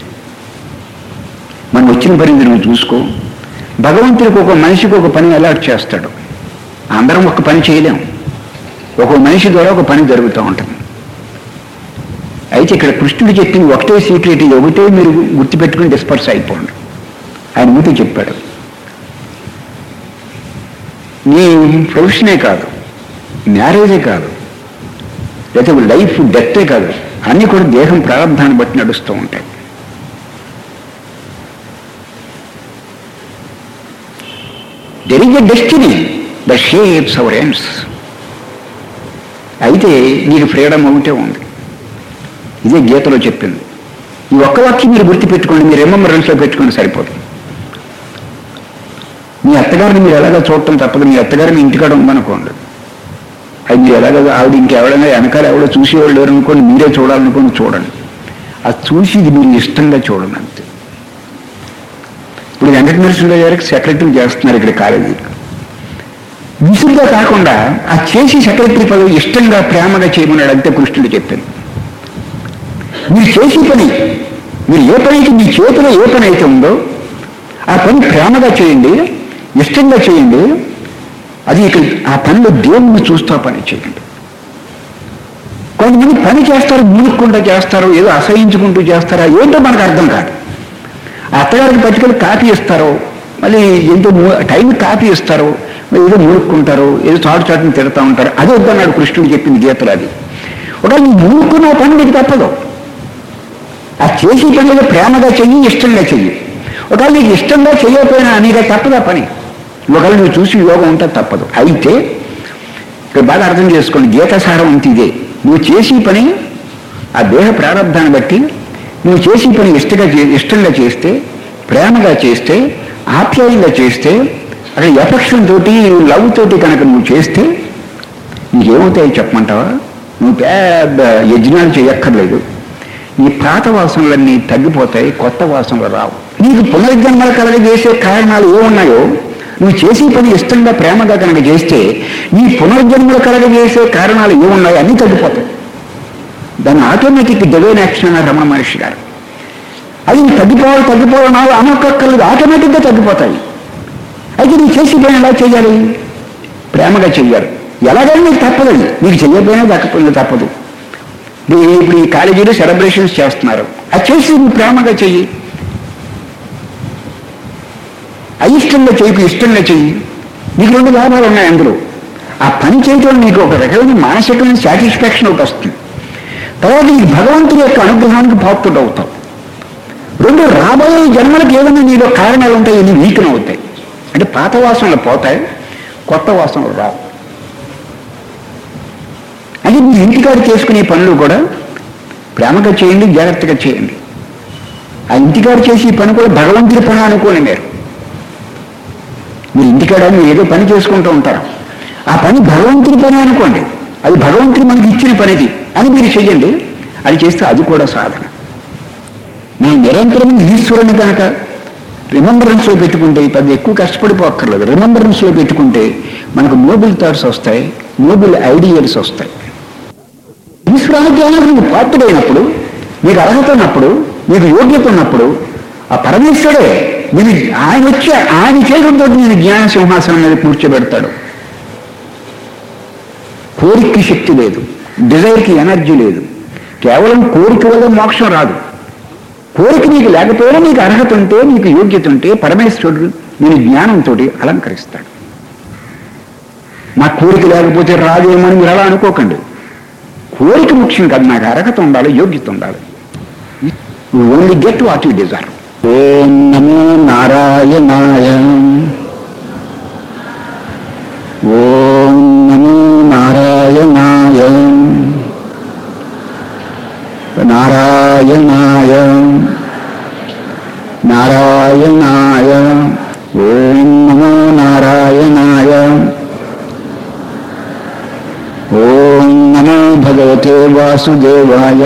మనం వచ్చిన పని నువ్వు చూసుకో భగవంతుడికి ఒక మనిషికి ఒక పని అలాట్ చేస్తాడు అందరం ఒక పని చేయలేం ఒక మనిషి ద్వారా ఒక పని జరుగుతూ ఉంటుంది అయితే ఇక్కడ కృష్ణుడు చెప్పింది ఒకటే సీక్రెట్ ఇది ఒకటే మీరు గుర్తుపెట్టుకుని డిస్పర్స్ అయిపోండి ఆయన మీతో చెప్పాడు నీ ప్రొఫెషనే కాదు మ్యారేజే కాదు లేకపోతే లైఫ్ డెత్తే కాదు అన్నీ కూడా దేహం ప్రారంభాన్ని బట్టి నడుస్తూ ఉంటాయి there is a destiny the shapes our ends అయితే నీకు ఫ్రీడమ్ ఒకటే ఉంది ఇదే గీతలో చెప్పింది ఈ ఒక్క వాక్యం మీరు గుర్తుపెట్టుకోండి మీరు రిమెంబరెన్స్లో పెట్టుకోండి సరిపోతుంది మీ అత్తగారిని మీరు ఎలాగో చూడటం తప్పదు మీ అత్తగారు మీ ఇంటికాడ ఉందనుకోండి అది మీరు ఎలాగో ఆవిడ ఇంకెవడైనా వెనకాల ఎవడో చూసేవాళ్ళు లేరు అనుకోండి మీరే చూడాలనుకోండి చూడండి అది చూసి ఇది మీరు ఇష్టంగా చూడండి అంతే ఇప్పుడు వెంకట నరసింహరావు గారికి సెక్రటరీ చేస్తున్నారు ఇక్కడ కాలేజీలో విసురుగా కాకుండా ఆ చేసి సెక్రటరీ పదవి ఇష్టంగా ప్రేమగా చేయమన్నాడు అంతే కృష్ణుడు చెప్పింది మీరు చేసే పని మీరు ఏ పని అయితే మీ చేతిలో ఏ పని అయితే ఉందో ఆ పని ప్రేమగా చేయండి ఇష్టంగా చేయండి అది ఇక ఆ పనిలో దేవుణ్ణి చూస్తూ ఆ పని చేయండి కొంతమంది పని చేస్తారు మూలుక్కుంటూ చేస్తారు ఏదో అసహించుకుంటూ చేస్తారా ఏంటో మనకు అర్థం కాదు ఆ అత్తగారికి పట్టుకెళ్ళి కాఫీ ఇస్తారు మళ్ళీ ఎంతో టైం కాఫీ ఇస్తారు మరి ఏదో మూలుక్కుంటారు ఏదో చాటు చాటుని తిడతా ఉంటారు అదే వద్దన్నాడు కృష్ణుడు చెప్పింది గీతలు అది ఒకవేళ నువ్వు మూలుక్కున్న పని నీకు తప్పదు ఆ చేసే పని ఏదో ప్రేమగా చెయ్యి ఇష్టంగా చెయ్యి ఒకవేళ నీకు ఇష్టంగా చేయకపోయినా నీకు అది తప్పదు ఆ పని ఒకవేళ నువ్వు చూసి యోగం ఉంటే తప్పదు అయితే ఇక్కడ బాగా అర్థం చేసుకోండి గీత సారం అంత ఇదే నువ్వు చేసే పని ఆ దేహ ప్రారంభాన్ని బట్టి నువ్వు చేసే పని ఇష్టంగా చే- ఇష్టంగా చేస్తే ప్రేమగా చేస్తే ఆప్యాయంగా చేస్తే అక్కడ ఎఫెక్షన్ తోటి లవ్ తోటి కనుక నువ్వు చేస్తే నీకేమవుతాయి చెప్పమంటావా నువ్వు పెద్ద యజ్ఞాలు చేయక్కర్లేదు నీ పాత వాసనలన్నీ తగ్గిపోతాయి కొత్త వాసనలు రావు నీకు పునర్జన్మలు కలగజేసే కారణాలు ఏమున్నాయో నువ్వు చేసే పని ఇష్టంగా ప్రేమగా కనుక చేస్తే నీ పునర్జన్మలు కలగజేసే కారణాలు ఏమున్నాయో అన్నీ తగ్గిపోతాయి దాన్ని ఆటోమేటిక్ డివైన్ యాక్షన్ అన్నారు రమణ మహర్షి గారు అది నీకు తగ్గిపోవాలి తగ్గిపోవాలి నాలుగు అనక్కర్లేదు ఆటోమేటిక్గా తగ్గిపోతాయి అయితే నీకు చేసి పని ఎలా చేయాలి ప్రేమగా చెయ్యాలి ఎలాగైనా నీకు తప్పదు అది నీకు చెయ్యకపోయినా దక్కపోయినా తప్పదు నీ- ఇప్పుడు ఈ కాలేజీలో సెలబ్రేషన్స్ చేస్తున్నారు అది చేసి నువ్వు ప్రేమగా చెయ్యి అయిష్టంగా చెయ్యి ఇష్టంగా చెయ్యి నీకు రెండు లాభాలు ఉన్నాయి అందులో ఆ పని చేయటం నీకు ఒక రకమైన మానసికమైన సాటిస్ఫాక్షన్ ఒకటి వస్తుంది తర్వాత నీకు భగవంతుడి యొక్క అనుగ్రహానికి పాత్రుడు అవుతావు రెండు రాబోయే జన్మలకు ఏదైనా నీలో కారణాలు ఉంటాయి నీ వీకన అవుతాయి అంటే పాత వాసనలు పోతాయి కొత్త వాసనలు రావు అంటే మీ ఇంటికాడ చేసుకునే పనులు కూడా ప్రేమగా చేయండి జాగ్రత్తగా చేయండి ఆ ఇంటికాడ చేసి ఈ పని కూడా భగవంతుడి పని అనుకోని మీరు మీరు ఇంటికాడ మీరు ఏదో పని చేసుకుంటూ ఉంటారు ఆ పని భగవంతుడి పని అనుకోండి అది భగవంతుడు మనకి ఇచ్చిన పనిది అని మీరు చెయ్యండి అది చేస్తే అది కూడా సాధన నేను నిరంతరం ఈశ్వరుని కనుక రిమెంబరెన్స్లో పెట్టుకుంటే పెద్ద ఎక్కువ కష్టపడిపోక్కర్లేదు రిమెంబరెన్స్లో పెట్టుకుంటే మనకు నోబెల్ థాట్స్ వస్తాయి నోబెల్ ఐడియల్స్ వస్తాయి ఈశ్వరానుగ్రహానికి నువ్వు పాత్రుడైనప్పుడు నీకు అర్హత ఉన్నప్పుడు నీకు యోగ్యత ఉన్నప్పుడు ఆ పరమేశ్వరుడే నేను ఆయన వచ్చి ఆయన చేయడంతో నేను జ్ఞాన సింహాసనం మీద కూర్చోబెడతాడు కోరికకి శక్తి లేదు డిజైర్కి ఎనర్జీ లేదు కేవలం కోరిక వల్ల మోక్షం రాదు కోరిక నీకు లేకపోయినా నీకు అర్హత ఉంటే నీకు యోగ్యత ఉంటే పరమేశ్వరుడు నేను జ్ఞానంతో అలంకరిస్తాడు నా కోరిక లేకపోతే రాదేమని మీరు అలా అనుకోకండి కోరిక ముఖ్యం కాదు నాకు అర్హత ఉండాలి యోగ్యత ఉండాలి only get what you desire ఓం నమో నారాయణాయ ఓం నమో నారాయణాయ నారాయణాయ నారాయణాయ ఓం నమో నారాయణాయ ఓం నమో భగవతే వాసుదేవాయ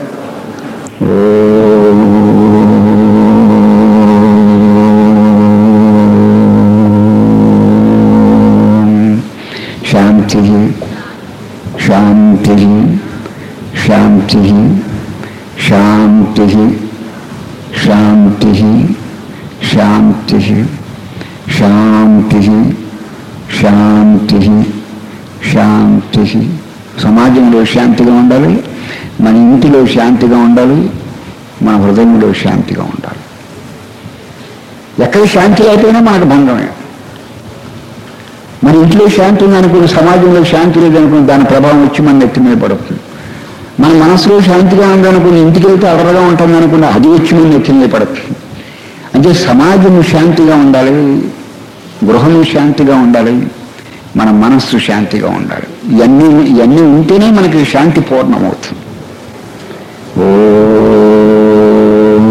ఓం శాంతి శాంతి శాంతి శాంతి శాంతి శాంతి శాంతి శాంతి శాంతి సమాజంలో శాంతిగా ఉండాలి మన ఇంటిలో శాంతిగా ఉండాలి మన హృదయంలో శాంతిగా ఉండాలి ఎక్కడ శాంతి లేకపోయినా మనకు భంగమే మన ఇంట్లో శాంతి ఉందనుకుని సమాజంలో శాంతి లేదనుకుని దాని ప్రభావం వచ్చి మన నెత్తి మీద పడుతుంది మన మనసులో శాంతిగా ఉందనుకుని ఇంటికి వెళ్తే అడరగా ఉంటుంది అనుకుని అది వచ్చి మన నెత్తి మీద పడుతుంది అంటే సమాజం శాంతిగా ఉండాలి గృహం శాంతిగా ఉండాలి మన మనస్సు శాంతిగా ఉండాలి ఇవన్నీ ఇవన్నీ ఉంటేనే మనకి శాంతి పూర్ణమవుతుంది ఓం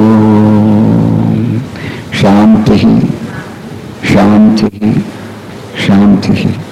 శాంతి శాంతి శాంతి